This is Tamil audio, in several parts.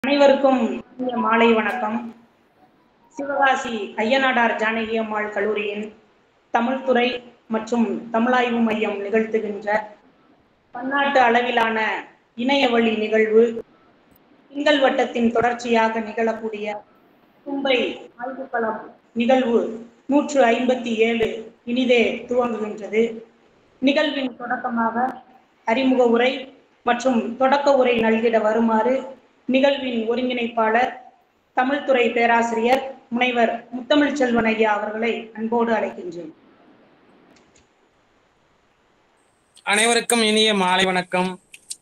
அனைவருக்கும் இனிய மாலை வணக்கம் சிவகாசி ஐயனாடார் ஜானகி அம்மாள் கல்லூரியின் தமிழ்துறை மற்றும் தமிழாய்வு மையம் நிகழ்த்துகின்ற பன்னாட்டு அளவிலான இணையவழி நிகழ்வு திங்கள் வட்டத்தின் தொடர்ச்சியாக நிகழக்கூடிய தும்பை ஆய்வுக்களம் நிகழ்வு நூற்று ஐம்பத்தி ஏழு இனிதே துவங்குகின்றது நிகழ்வின் தொடக்கமாக அறிமுக உரை மற்றும் தொடக்க உரை நல்கிட வருமாறு நிகழ்வின் ஒருங்கிணைப்பாளர் தமிழ்துறை பேராசிரியர் முனைவர் முத்தமிழ் செல்வன் ஐயா அவர்களை அன்போடு அழைக்கின்றேன் அனைவருக்கும் இனிய மாலை வணக்கம்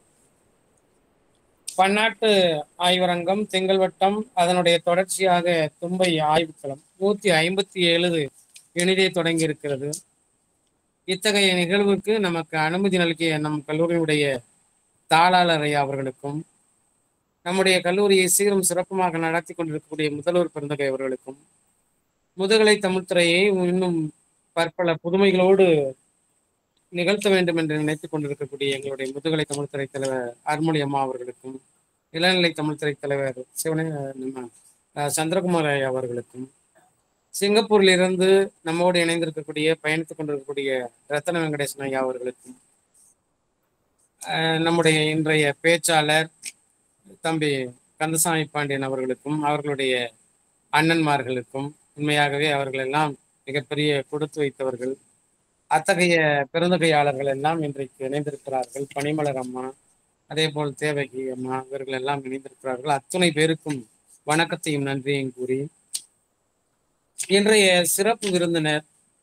பன்னாட்டு ஆய்வரங்கம் செங்கல்வட்டம் அதனுடைய தொடர்ச்சியாக தும்பை ஆய்வுக்களம் நூத்தி ஐம்பத்தி ஏழு இனிதே தொடங்கி இருக்கிறது இத்தகைய நிகழ்வுக்கு நமக்கு அனுமதி நல்கிய நம் கல்லூரியுடைய தாளாளர் ஐயா அவர்களுக்கும் நம்முடைய கல்லூரியை சீரும் சிறப்புமாக நடத்தி கொண்டிருக்கக்கூடிய முதல்வர் பெருந்தகை அவர்களுக்கும் முதுகலை தமிழ்துறையை இன்னும் பற்பல புதுமைகளோடு நிகழ்த்த வேண்டும் என்று நினைத்துக் கொண்டிருக்கக்கூடிய எங்களுடைய முதுகலை தமிழ்துறை தலைவர் அருள்மொழி அம்மா அவர்களுக்கும் இளநிலை தமிழ்துறை தலைவர் சிவனே நம்ம அஹ், சந்திரகுமார் ஐயா அவர்களுக்கும் சிங்கப்பூரில் இருந்து நம்மோடு இணைந்திருக்கக்கூடிய பயணித்துக் கொண்டிருக்கக்கூடிய ரத்தன வெங்கடேசன் ஐயா அவர்களுக்கும் அஹ், நம்முடைய இன்றைய பேச்சாளர் தம்பி கந்தசாமி பாண்டியன் அவர்களுக்கும் அவர்களுடைய அண்ணன்மார்களுக்கும் உண்மையாகவே அவர்கள் எல்லாம் மிகப்பெரிய கொடுத்து வைத்தவர்கள் அத்தகைய பெருந்தகையாளர்கள் எல்லாம் இன்றைக்கு இணைந்திருக்கிறார்கள் பனிமலர் அம்மா அதே போல் தேவகி அம்மா இவர்கள் எல்லாம் இணைந்திருக்கிறார்கள் அத்துணை பேருக்கும் வணக்கத்தையும் நன்றியையும் கூறி இன்றைய சிறப்பு விருந்தினர்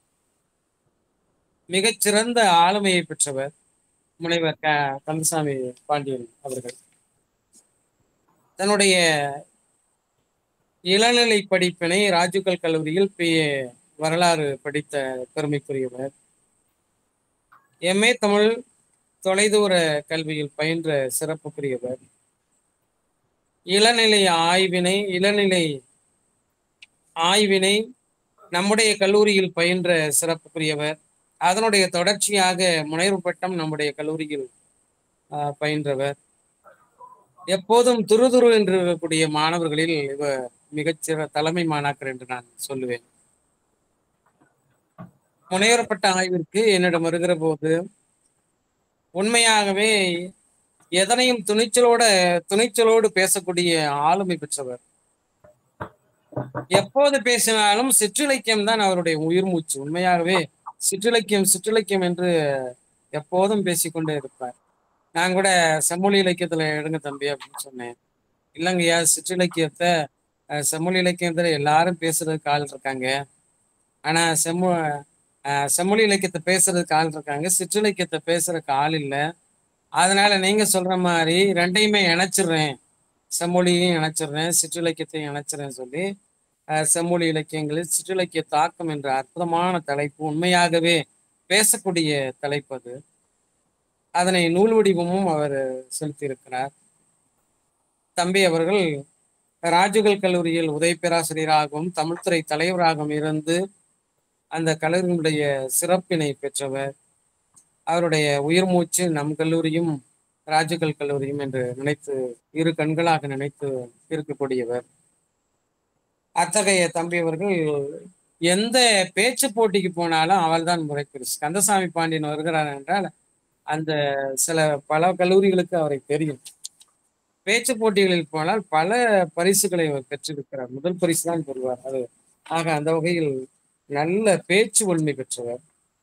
மிகச்சிறந்த ஆளுமையை பெற்றவர் முனைவர் க கந்தசாமி பாண்டியன் அவர்கள் தன்னுடைய இளநிலை படிப்பினை ராஜுகல் கல்லூரியில் பி வரலாறு படித்த பெருமைக்குரியவர் எம்ஏ தமிழ் தொலைதூர கல்வியில் பயின்ற சிறப்புக்குரியவர் இளநிலை ஆய்வினை இளநிலை ஆய்வினை நம்முடைய கல்லூரியில் பயின்ற சிறப்புக்குரியவர் அதனுடைய தொடர்ச்சியாக முனைவு பட்டம் நம்முடைய கல்லூரியில் ஆஹ், பயின்றவர் எப்போதும் துருதுரு என்று இருக்கக்கூடிய மாணவர்களில் இவர் மிகச்சிற தலைமை மாணாக்கர் என்று நான் சொல்லுவேன் முனைவரப்பட்ட ஆய்விற்கு என்னிடம் வருகிற போது உண்மையாகவே எதனையும் துணிச்சலோட துணிச்சலோடு பேசக்கூடிய ஆளுமை பெற்றவர் எப்போது பேசினாலும் சிற்றிலக்கியம் தான் அவருடைய உயிர் மூச்சு உண்மையாகவே சிற்றிலக்கியம் சிற்றிலக்கியம் என்று எப்போதும் பேசிக்கொண்டே இருப்பார் நான் கூட செம்மொழி இலக்கியத்துல எடுங்க தம்பி அப்படின்னு சொன்னேன் இல்லைங்கய்யா சிற்றிலக்கியத்தை அஹ், செம்மொழி இலக்கியத்துல எல்லாரும் பேசுறதுக்கு ஆள் இருக்காங்க ஆனா செம்மொ அஹ், செம்மொழி இலக்கியத்தை பேசுறதுக்கு ஆள் இருக்காங்க சிற்றிலக்கியத்தை பேசுறதுக்கு ஆள் இல்லை அதனால நீங்க சொல்ற மாதிரி ரெண்டையுமே இணைச்சிடுறேன் செம்மொழியையும் இணைச்சிடுறேன் சிற்றிலக்கியத்தையும் இணைச்சிடுறேன் சொல்லி அஹ், செம்மொழி இலக்கியங்களில் சிற்றிலக்கிய தாக்கம் என்ற அற்புதமான தலைப்பு உண்மையாகவே பேசக்கூடிய தலைப்பு அது அதனை நூல் வடிவமும் அவர் செலுத்தியிருக்கிறார் தம்பி அவர்கள் ராஜுகல் கல்லூரியில் உதவி பேராசிரியராகவும் தமிழ்துறை தலைவராகவும் இருந்து அந்த கல்லூரியினுடைய சிறப்பினை பெற்றவர் அவருடைய உயிர் மூச்சு நம் கல்லூரியும் ராஜுகல் கல்லூரியும் என்று நினைத்து இரு கண்களாக நினைத்து இருக்கக்கூடியவர் அத்தகைய தம்பி அவர்கள் எந்த பேச்சு போட்டிக்கு போனாலும் அவள்தான் முறைப்பெருசு கந்தசாமி பாண்டியன் வருகிறார் என்றால் அந்த சில பல கல்லூரிகளுக்கு அவரை தெரியும் பேச்சு போட்டிகளில் போனால் பல பரிசுகளை அவர் பெற்றிருக்கிறார் முதல் பரிசு தான் பெறுவார் அது ஆக அந்த வகையில் நல்ல பேச்சு வலிமை பெற்றவர்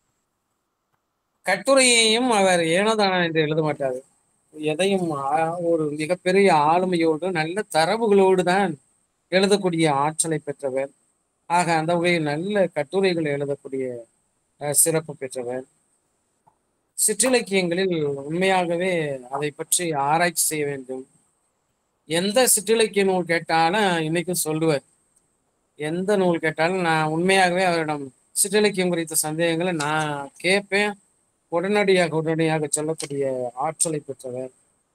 கட்டுரையையும் அவர் ஏனோதானா என்று எழுத மாட்டார் எதையும் ஆ- ஒரு மிகப்பெரிய ஆளுமையோடு நல்ல தரவுகளோடு தான் எழுதக்கூடிய ஆற்றலை பெற்றவர் ஆக அந்த வகையில் நல்ல கட்டுரைகளை எழுதக்கூடிய அஹ், சிறப்பு பெற்றவர் சிற்றிலக்கியங்களில் உண்மையாகவே அதை பற்றி ஆராய்ச்சி செய்ய வேண்டும் எந்த சிற்றிலக்கிய நூல் கேட்டாலும் இன்னைக்கும் சொல்லுவார் எந்த நூல் கேட்டாலும் நான் உண்மையாகவே அவரிடம் சிற்றிலக்கியம் குறித்த சந்தேகங்களை நான் கேட்பேன் உடனடியாக உடனடியாக சொல்லக்கூடிய ஆற்றலை பெற்றவர்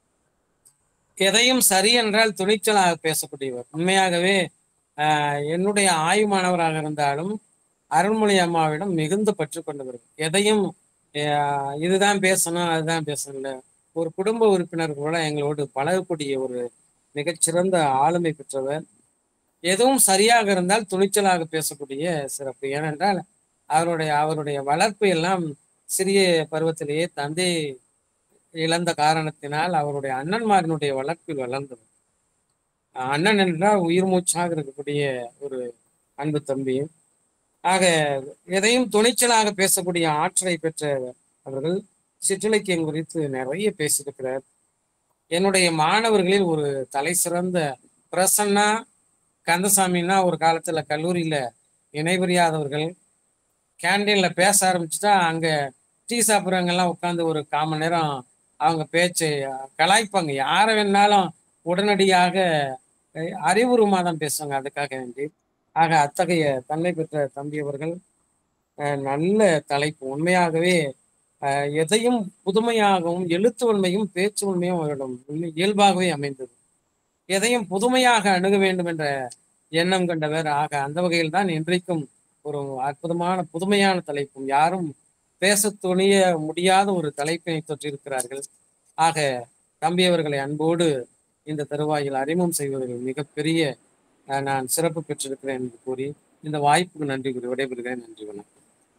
எதையும் சரி என்றால் துணிச்சலாக பேசக்கூடியவர் உண்மையாகவே ஆஹ், என்னுடைய ஆய்வு மாணவராக இருந்தாலும் அருள்மொழி அம்மாவிடம் மிகுந்த பற்று கொண்டவர் எதையும் ஆஹ், இதுதான் பேசணும் அதுதான் பேசணும் இல்ல ஒரு குடும்ப உறுப்பினர் கூட எங்களோடு பழகக்கூடிய ஒரு மிகச்சிறந்த ஆளுமை பெற்றவர் எதுவும் சரியாக இருந்தால் துணிச்சலாக பேசக்கூடிய சிறப்பு ஏனென்றால் அவருடைய அவருடைய வளர்ப்பு எல்லாம் சிறிய பருவத்திலேயே தந்தை இழந்த காரணத்தினால் அவருடைய அண்ணன்மாரினுடைய வளர்ப்பில் வளர்ந்தவர் அண்ணன் என்றால் உயிர் மூச்சாக இருக்கக்கூடிய ஒரு அன்பு தம்பி ஆக எதையும் துணிச்சலாக பேசக்கூடிய ஆற்றலை பெற்ற அவர்கள் சிற்றிலக்கியம் குறித்து நிறைய பேசியிருக்கிறார் என்னுடைய மாணவர்களில் ஒரு தலை சிறந்த பிரசன்னா கந்தசாமின்னா ஒரு காலத்துல கல்லூரியில இணைபுரியாதவர்கள் கேண்டீன்ல பேச ஆரம்பிச்சுட்டா அங்க டீ சாப்பிட்றவங்கெல்லாம் உட்காந்து ஒரு காமன் நேரம் அவங்க பேச்சை கலாய்ப்பாங்க யாரை வேணாலும் உடனடியாக அறிவுருமா தான் பேசுவாங்க அதுக்காக வேண்டி ஆக அத்தகைய தன்மை பெற்ற தம்பி அவர்கள் நல்ல தலைப்பு உண்மையாகவே எதையும் புதுமையாகவும் எழுத்து உண்மையும் பேச்சு உண்மையும் அவரிடம் இயல்பாகவே அமைந்தது எதையும் புதுமையாக அணுக வேண்டும் என்ற எண்ணம் கண்டவர் ஆக அந்த வகையில் தான் இன்றைக்கும் ஒரு அற்புதமான புதுமையான தலைப்பும் யாரும் பேச துணிய முடியாத ஒரு தலைப்பினை தொற்றிருக்கிறார்கள் ஆக தம்பி அவர்களை அன்போடு இந்த தருவாயில் அறிமுகம் செய்வதில் மிகப்பெரிய நான் சிறப்பு பெற்றிருக்கிறேன் என்று கூறி இந்த வாய்ப்புக்கு நன்றி கூறி விடைபெறுகிறேன் நன்றி வணக்கம்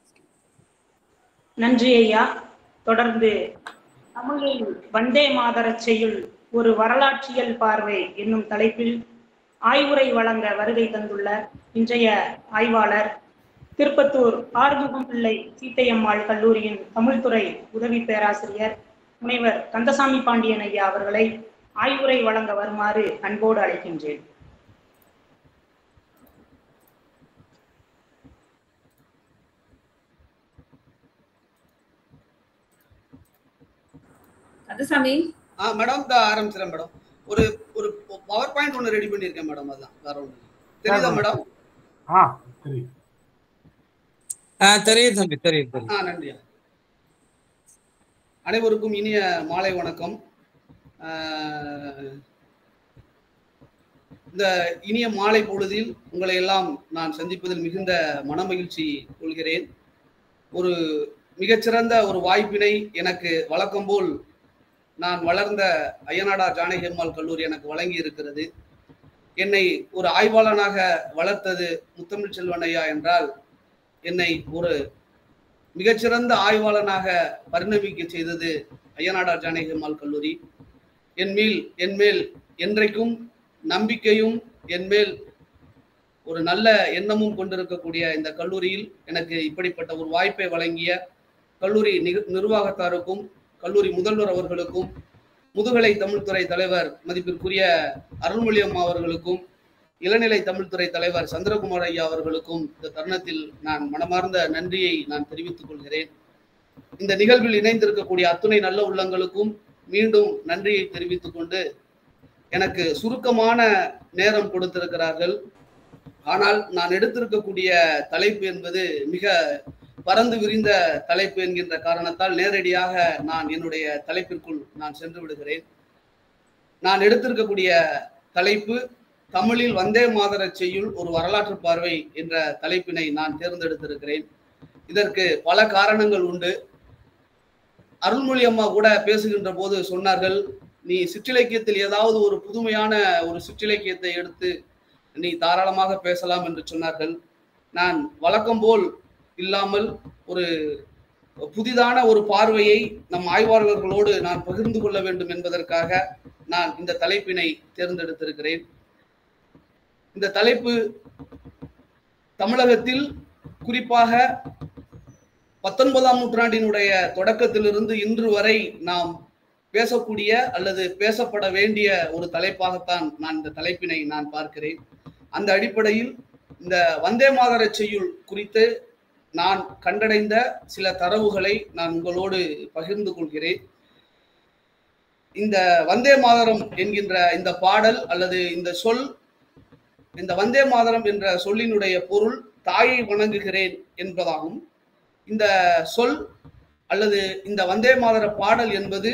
நன்றி ஐயா தொடர்ந்து தமிழில் வந்தே மாதர செய்யுள் ஒரு வரலாற்றியல் பார்வை என்னும் தலைப்பில் ஆய்வுரை வழங்க வருகை தந்துள்ள இன்றைய ஆய்வாளர் திருப்பத்தூர் ஆறுமுகம் பிள்ளை சீத்தையம்மாள் கல்லூரியின் தமிழ்துறை உதவி பேராசிரியர் முனைவர் கந்தசாமி பாண்டியன் ஐயா அவர்களை ஆய்வுரை வழங்க வருமாறு அன்போடு அழைக்கின்றேன் கந்தசாமி ஆ மேடம் இந்த ஆரம்பிச்சிடறேன் மேடம் ஒரு ஒரு பவர் பாயிண்ட் ஒன்று ரெடி பண்ணியிருக்கேன் மேடம் அதான் வேற ஒன்று தெரியுதா மேடம் ஆ தெரியும் ஆ தெரியுது தம்பி தெரியுது தெரியும் ஆ நன்றியா அனைவருக்கும் இனிய மாலை வணக்கம் இந்த இனிய மாலை பொழுதில் உங்களை எல்லாம் நான் சந்திப்பதில் மிகுந்த மனமகிழ்ச்சி கொள்கிறேன் ஒரு மிகச்சிறந்த ஒரு வாய்ப்பினை எனக்கு வழக்கம் போல் நான் வளர்ந்த அய்யனாடா ஜானகி அம்மாள் கல்லூரி எனக்கு வழங்கி இருக்கிறது என்னை ஒரு ஆய்வாளனாக வளர்த்தது முத்தமிழ் செல்வன் ஐயா என்றால் என்னை ஒரு மிகச்சிறந்த ஆய்வாளனாக பரிணமிக்க செய்தது அய்யனாடா ஜானகி அம்மாள் கல்லூரி என் மேல் என் மேல் என்றைக்கும் நம்பிக்கையும் என் மேல் ஒரு நல்ல எண்ணமும் கொண்டிருக்கக்கூடிய இந்த கல்லூரியில் எனக்கு இப்படிப்பட்ட ஒரு வாய்ப்பை வழங்கிய கல்லூரி நிர்வாகத்தாருக்கும் கல்லூரி முதல்வர் அவர்களுக்கும் முதுகலை தமிழ்துறை தலைவர் மதிப்பிற்குரிய அருள்மொழி அம்மா அவர்களுக்கும் இளநிலை தமிழ்துறை தலைவர் சந்திரகுமார் ஐயா அவர்களுக்கும் இந்த தருணத்தில் நான் மனமார்ந்த நன்றியை நான் தெரிவித்துக் கொள்கிறேன் இந்த நிகழ்வில் இணைந்திருக்கக்கூடிய அத்துணை நல்ல உள்ளங்களுக்கும் மீண்டும் நன்றியை தெரிவித்துக் கொண்டு எனக்கு சுருக்கமான நேரம் கொடுத்திருக்கிறார்கள் ஆனால் நான் எடுத்திருக்கக்கூடிய தலைப்பு என்பது மிக பறந்து விரிந்த தலைப்பு என்கின்ற காரணத்தால் நேரடியாக நான் என்னுடைய தலைப்பிற்குள் நான் சென்று விடுகிறேன் நான் எடுத்திருக்கக்கூடிய தலைப்பு தமிழில் வந்தே மாதர செய்யுள் ஒரு வரலாற்று பார்வை என்ற தலைப்பினை நான் தேர்ந்தெடுத்திருக்கிறேன் இதற்கு பல காரணங்கள் உண்டு அருள்மொழி அம்மா கூட பேசுகின்ற போது சொன்னார்கள் நீ சிற்றிலக்கியத்தில் ஏதாவது ஒரு புதுமையான ஒரு சிற்றிலக்கியத்தை எடுத்து நீ தாராளமாக பேசலாம் என்று சொன்னார்கள் நான் வழக்கம் போல் இல்லாமல் ஒரு புதிதான ஒரு பார்வையை நம் ஆய்வாளர்களோடு நான் பகிர்ந்து கொள்ள வேண்டும் என்பதற்காக நான் இந்த தலைப்பினை தேர்ந்தெடுத்திருக்கிறேன் இந்த தலைப்பு தமிழகத்தில் குறிப்பாக பத்தொன்பதாம் நூற்றாண்டினுடைய தொடக்கத்திலிருந்து இன்று வரை நாம் பேசக்கூடிய அல்லது பேசப்பட வேண்டிய ஒரு தலைப்பாகத்தான் நான் இந்த தலைப்பினை நான் பார்க்கிறேன் அந்த அடிப்படையில் இந்த வந்தே மாதர செய்யுள் குறித்து நான் கண்டடைந்த சில தரவுகளை நான் உங்களோடு பகிர்ந்து கொள்கிறேன் இந்த வந்தே மாதரம் என்கின்ற இந்த பாடல் அல்லது இந்த சொல் இந்த வந்தே மாதரம் என்ற சொல்லினுடைய பொருள் தாயை வணங்குகிறேன் என்பதாகும் இந்த சொல் அல்லது இந்த வந்தே மாதர பாடல் என்பது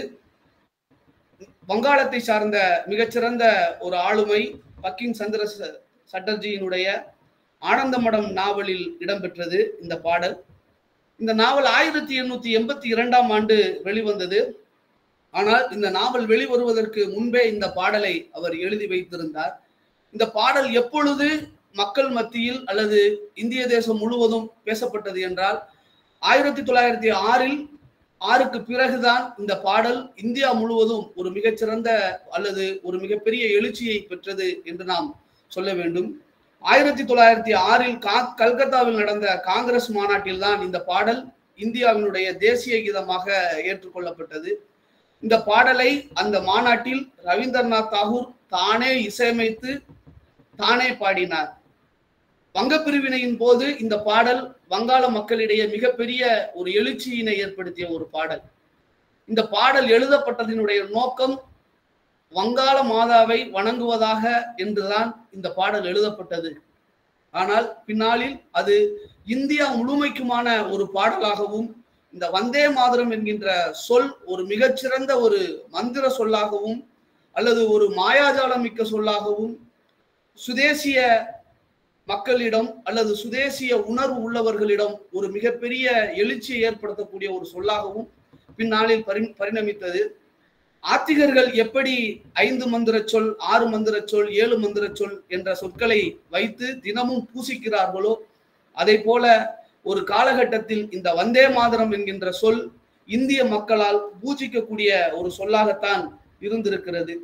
வங்காளத்தை சார்ந்த மிகச்சிறந்த ஒரு ஆளுமை பக்கிங் சந்திர சட்டர்ஜியினுடைய ஆனந்தமடம் நாவலில் இடம்பெற்றது இந்த பாடல் இந்த நாவல் ஆயிரத்தி எண்ணூத்தி எண்பத்தி இரண்டாம் ஆண்டு வெளிவந்தது ஆனால் இந்த நாவல் வெளிவருவதற்கு முன்பே இந்த பாடலை அவர் எழுதி வைத்திருந்தார் இந்த பாடல் எப்பொழுது மக்கள் மத்தியில் அல்லது இந்திய தேசம் முழுவதும் பேசப்பட்டது என்றால் ஆயிரத்தி தொள்ளாயிரத்தி ஆறில் ஆறுக்கு பிறகுதான் இந்த பாடல் இந்தியா முழுவதும் ஒரு மிகச்சிறந்த அல்லது ஒரு மிகப்பெரிய எழுச்சியை பெற்றது என்று நாம் சொல்ல வேண்டும் ஆயிரத்தி தொள்ளாயிரத்தி ஆறில் கா- கல்கத்தாவில் நடந்த காங்கிரஸ் மாநாட்டில் தான் இந்த பாடல் இந்தியாவினுடைய தேசிய கீதமாக ஏற்றுக்கொள்ளப்பட்டது இந்த பாடலை அந்த மாநாட்டில் ரவீந்திரநாத் தாகூர் தானே இசையமைத்து தானே பாடினார் வங்க பிரிவினையின் போது இந்த பாடல் வங்காள மக்களிடையே மிகப்பெரிய ஒரு எழுச்சியினை ஏற்படுத்திய ஒரு பாடல் இந்த பாடல் எழுதப்பட்டதினுடைய நோக்கம் வங்காள மாதாவை வணங்குவதாக என்றுதான் இந்த பாடல் எழுதப்பட்டது ஆனால் பின்னாளில் அது இந்தியா முழுமைக்குமான ஒரு பாடலாகவும் இந்த வந்தே மாதரம் என்கின்ற சொல் ஒரு மிகச்சிறந்த ஒரு மந்திர சொல்லாகவும் அல்லது ஒரு மாயாஜாலம் மிக்க சொல்லாகவும் சுதேசிய மக்களிடம் அல்லது சுதேசிய உணர்வு உள்ளவர்களிடம் ஒரு மிகப்பெரிய எழுச்சியை ஏற்படுத்தக்கூடிய ஒரு சொல்லாகவும் பின்னாளில் பரி பரிணமித்தது ஆத்திகர்கள் எப்படி ஐந்து மந்திர சொல் ஆறு மந்திர சொல் ஏழு மந்திர சொல் என்ற சொற்களை வைத்து தினமும் பூசிக்கிறார்களோ அதை போல ஒரு காலகட்டத்தில் இந்த வந்தே மாதரம் என்கின்ற சொல் இந்திய மக்களால் பூஜிக்கக்கூடிய ஒரு சொல்லாகத்தான் இருந்திருக்கிறது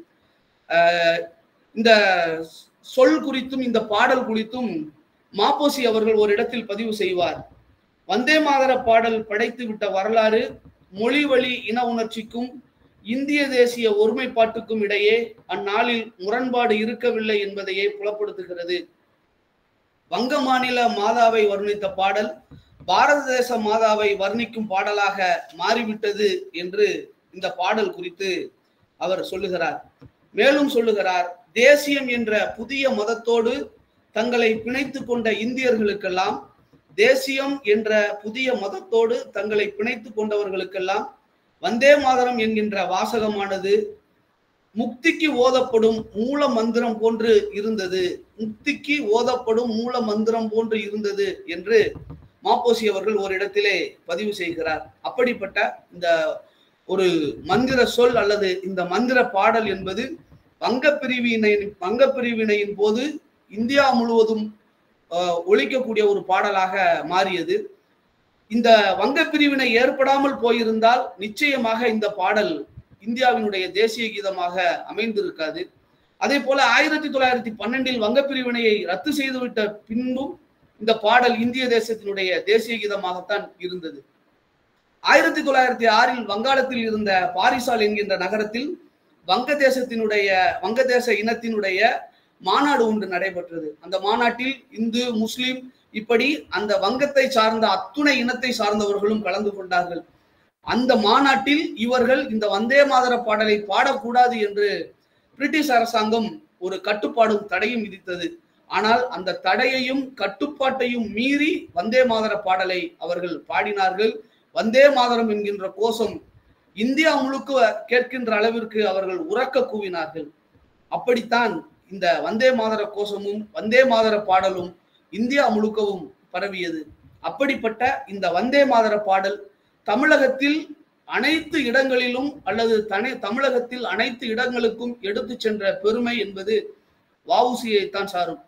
ஆஹ் இந்த சொல் குறித்தும் இந்த பாடல் குறித்தும் மாப்போசி அவர்கள் ஒரு இடத்தில் பதிவு செய்வார் வந்தே மாதர பாடல் படைத்து விட்ட வரலாறு மொழி வழி இன உணர்ச்சிக்கும் இந்திய தேசிய ஒருமைப்பாட்டுக்கும் இடையே அந்நாளில் முரண்பாடு இருக்கவில்லை என்பதையே புலப்படுத்துகிறது வங்க மாநில மாதாவை வர்ணித்த பாடல் பாரத தேச மாதாவை வர்ணிக்கும் பாடலாக மாறிவிட்டது என்று இந்த பாடல் குறித்து அவர் சொல்லுகிறார் மேலும் சொல்லுகிறார் தேசியம் என்ற புதிய மதத்தோடு தங்களை பிணைத்துக் கொண்ட இந்தியர்களுக்கெல்லாம் தேசியம் என்ற புதிய மதத்தோடு தங்களை பிணைத்துக் கொண்டவர்களுக்கெல்லாம் வந்தே மாதரம் என்கின்ற வாசகமானது முக்திக்கு ஓதப்படும் மூல மந்திரம் போன்று இருந்தது முக்திக்கு ஓதப்படும் மூல மந்திரம் போன்று இருந்தது என்று மாப்போசி அவர்கள் ஒரு இடத்திலே பதிவு செய்கிறார் அப்படிப்பட்ட இந்த ஒரு மந்திர சொல் அல்லது இந்த மந்திர பாடல் என்பது வங்க பிரிவினை வங்க பிரிவினையின் போது இந்தியா முழுவதும் ஆஹ், ஒலிக்கக்கூடிய ஒரு பாடலாக மாறியது இந்த வங்க பிரிவினை ஏற்படாமல் போயிருந்தால் நிச்சயமாக இந்த பாடல் இந்தியாவினுடைய தேசிய கீதமாக அமைந்திருக்காது அதே போல ஆயிரத்தி தொள்ளாயிரத்தி பன்னெண்டில் வங்க பிரிவினையை ரத்து செய்துவிட்ட பின்பும் இந்த பாடல் இந்திய தேசத்தினுடைய தேசிய கீதமாகத்தான் இருந்தது ஆயிரத்தி தொள்ளாயிரத்தி ஆறில் வங்காளத்தில் இருந்த பாரிசால் என்கின்ற நகரத்தில் வங்கதேசத்தினுடைய வங்கதேச இனத்தினுடைய மாநாடு ஒன்று நடைபெற்றது அந்த மாநாட்டில் இந்து முஸ்லிம் இப்படி அந்த வங்கத்தை சார்ந்த அத்துணை இனத்தை சார்ந்தவர்களும் கலந்து கொண்டார்கள் அந்த மாநாட்டில் இவர்கள் இந்த வந்தே மாதர பாடலை பாடக்கூடாது என்று பிரிட்டிஷ் அரசாங்கம் ஒரு கட்டுப்பாடும் தடையும் விதித்தது ஆனால் அந்த தடையையும் கட்டுப்பாட்டையும் மீறி வந்தே மாதர பாடலை அவர்கள் பாடினார்கள் வந்தே மாதரம் என்கின்ற கோஷம் இந்தியா முழுக்க கேட்கின்ற அளவிற்கு அவர்கள் உறக்க கூவினார்கள் அப்படித்தான் இந்த வந்தே மாதர கோஷமும் வந்தே மாதர பாடலும் இந்தியா முழுக்கவும் பரவியது அப்படிப்பட்ட இந்த வந்தே மாதர பாடல் தமிழகத்தில் அனைத்து இடங்களிலும் அல்லது தனி தமிழகத்தில் அனைத்து இடங்களுக்கும் எடுத்து சென்ற பெருமை என்பது வஉசியைத்தான் சாரும்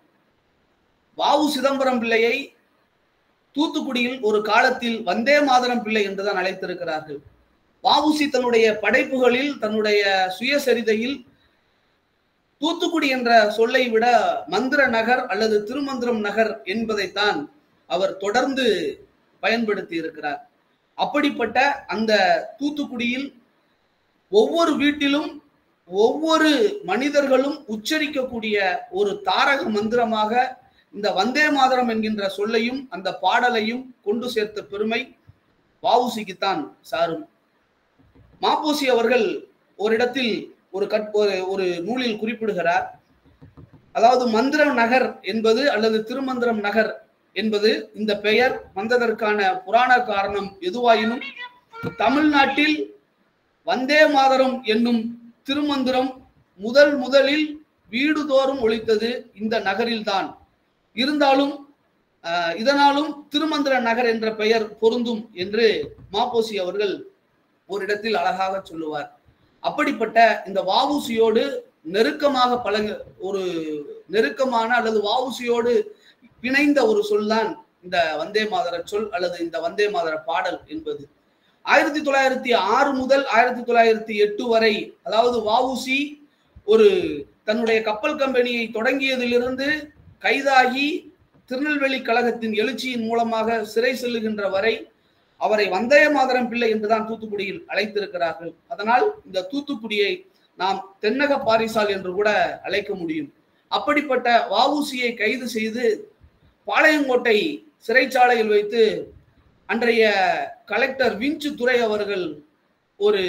வாவு சிதம்பரம் பிள்ளையை தூத்துக்குடியில் ஒரு காலத்தில் வந்தே மாதரம் பிள்ளை என்றுதான் அழைத்திருக்கிறார்கள் வாவுசி தன்னுடைய படைப்புகளில் தன்னுடைய சுயசரிதையில் தூத்துக்குடி என்ற சொல்லை விட மந்திர நகர் அல்லது திருமந்திரம் நகர் என்பதைத்தான் அவர் தொடர்ந்து பயன்படுத்தி இருக்கிறார் அப்படிப்பட்ட அந்த தூத்துக்குடியில் ஒவ்வொரு வீட்டிலும் ஒவ்வொரு மனிதர்களும் உச்சரிக்கக்கூடிய ஒரு தாரக மந்திரமாக இந்த வந்தே மாதரம் என்கின்ற சொல்லையும் அந்த பாடலையும் கொண்டு சேர்த்த பெருமை வஉசிக்குத்தான் சாரும் மாப்போசி அவர்கள் ஒரு இடத்தில் ஒரு கட் ஒரு ஒரு நூலில் குறிப்பிடுகிறார் அதாவது மந்திரம் நகர் என்பது அல்லது திருமந்திரம் நகர் என்பது இந்த பெயர் வந்ததற்கான புராண காரணம் எதுவாயினும் தமிழ்நாட்டில் வந்தே மாதரம் என்னும் திருமந்திரம் முதல் முதலில் வீடுதோறும் ஒழித்தது இந்த நகரில்தான் இருந்தாலும் ஆஹ், இதனாலும் திருமந்திர நகர் என்ற பெயர் பொருந்தும் என்று மாப்போசி அவர்கள் ஒரு இடத்தில் அழகாக சொல்லுவார் அப்படிப்பட்ட இந்த வாவுசியோடு நெருக்கமாக பழக ஒரு நெருக்கமான அல்லது வாவுசியோடு பிணைந்த ஒரு சொல் தான் இந்த வந்தே மாதர சொல் அல்லது இந்த வந்தே மாதர பாடல் என்பது ஆயிரத்தி தொள்ளாயிரத்தி ஆறு முதல் ஆயிரத்தி தொள்ளாயிரத்தி எட்டு வரை அதாவது வாவுசி ஒரு தன்னுடைய கப்பல் கம்பெனியை தொடங்கியதிலிருந்து கைதாகி திருநெல்வேலி கழகத்தின் எழுச்சியின் மூலமாக சிறை செல்லுகின்ற வரை அவரை வந்தய மாதரம் பிள்ளை என்றுதான் தூத்துக்குடியில் அழைத்திருக்கிறார்கள் அதனால் இந்த தூத்துக்குடியை நாம் தென்னக பாரிசால் என்று கூட அழைக்க முடியும் அப்படிப்பட்ட வவுசியை கைது செய்து பாளையங்கோட்டை சிறைச்சாலையில் வைத்து அன்றைய கலெக்டர் விஞ்சு துரை அவர்கள் ஒரு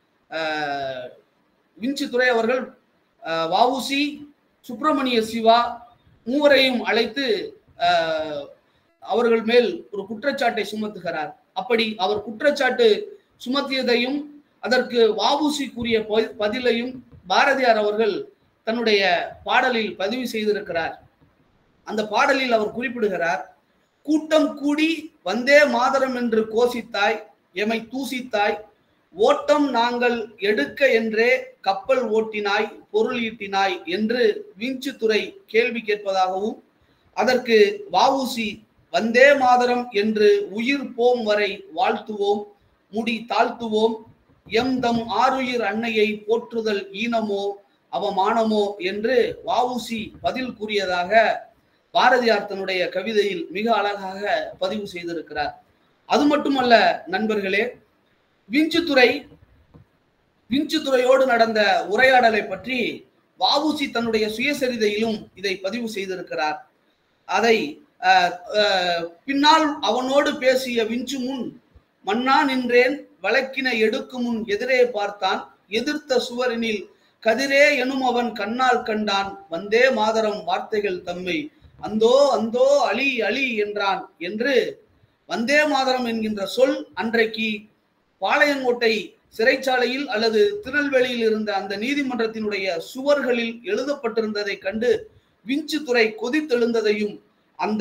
அஹ், விஞ்சு துரை அவர்கள் அஹ், வவுசி சுப்பிரமணிய சிவா மூவரையும் அழைத்து அஹ், அவர்கள் மேல் ஒரு குற்றச்சாட்டை சுமத்துகிறார் அப்படி அவர் குற்றச்சாட்டு சுமத்தியதையும் அதற்கு வாபூசி கூறிய ப- பதிலையும் பாரதியார் அவர்கள் தன்னுடைய பாடலில் பதிவு செய்திருக்கிறார் அந்த பாடலில் அவர் குறிப்பிடுகிறார் கூட்டம் கூடி வந்தே மாதரம் என்று கோசித்தாய் எமை தூசித்தாய் ஓட்டம் நாங்கள் எடுக்க என்றே கப்பல் ஓட்டினாய் பொருள் ஈட்டினாய் என்று விஞ்சுத்துறை கேள்வி கேட்பதாகவும் அதற்கு வவுசி வந்தே மாதரம் என்று உயிர் போம் வரை வாழ்த்துவோம் முடி தாழ்த்துவோம் எம் தம் ஆருயிர் அன்னையை போற்றுதல் ஈனமோ அவமானமோ என்று வவுசி பதில் கூறியதாக பாரதியார் தன்னுடைய கவிதையில் மிக அழகாக பதிவு செய்திருக்கிறார் அது மட்டுமல்ல நண்பர்களே விஞ்சுத்துறை விஞ்சுத்துறையோடு நடந்த உரையாடலை பற்றி வவுசி தன்னுடைய சுயசரிதையிலும் இதை பதிவு செய்திருக்கிறார் அதை அஹ், அஹ், பின்னால் அவனோடு பேசிய விஞ்சு முன் மன்னா நின்றேன் வழக்கினை எடுக்கும் முன் எதிரே பார்த்தான் எதிர்த்த சுவரினில் கதிரே எனும் அவன் கண்ணால் கண்டான் வந்தே மாதரம் வார்த்தைகள் தம்மை அந்தோ அந்தோ அலி அலி என்றான் என்று வந்தே மாதரம் என்கின்ற சொல் அன்றைக்கு பாளையங்கோட்டை சிறைச்சாலையில் அல்லது திருநெல்வேலியில் இருந்த அந்த நீதிமன்றத்தினுடைய சுவர்களில் எழுதப்பட்டிருந்ததை கண்டு விஞ்சுத்துறை கொதித்தெழுந்ததையும் அந்த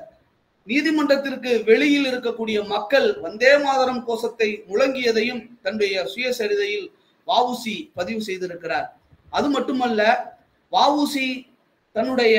நீதிமன்றத்திற்கு வெளியில் இருக்கக்கூடிய மக்கள் வந்தே மாதரம் கோஷத்தை முழங்கியதையும் தன்னுடைய சுயசரிதையில் வவுசி பதிவு செய்திருக்கிறார் அது மட்டுமல்ல வவுசி தன்னுடைய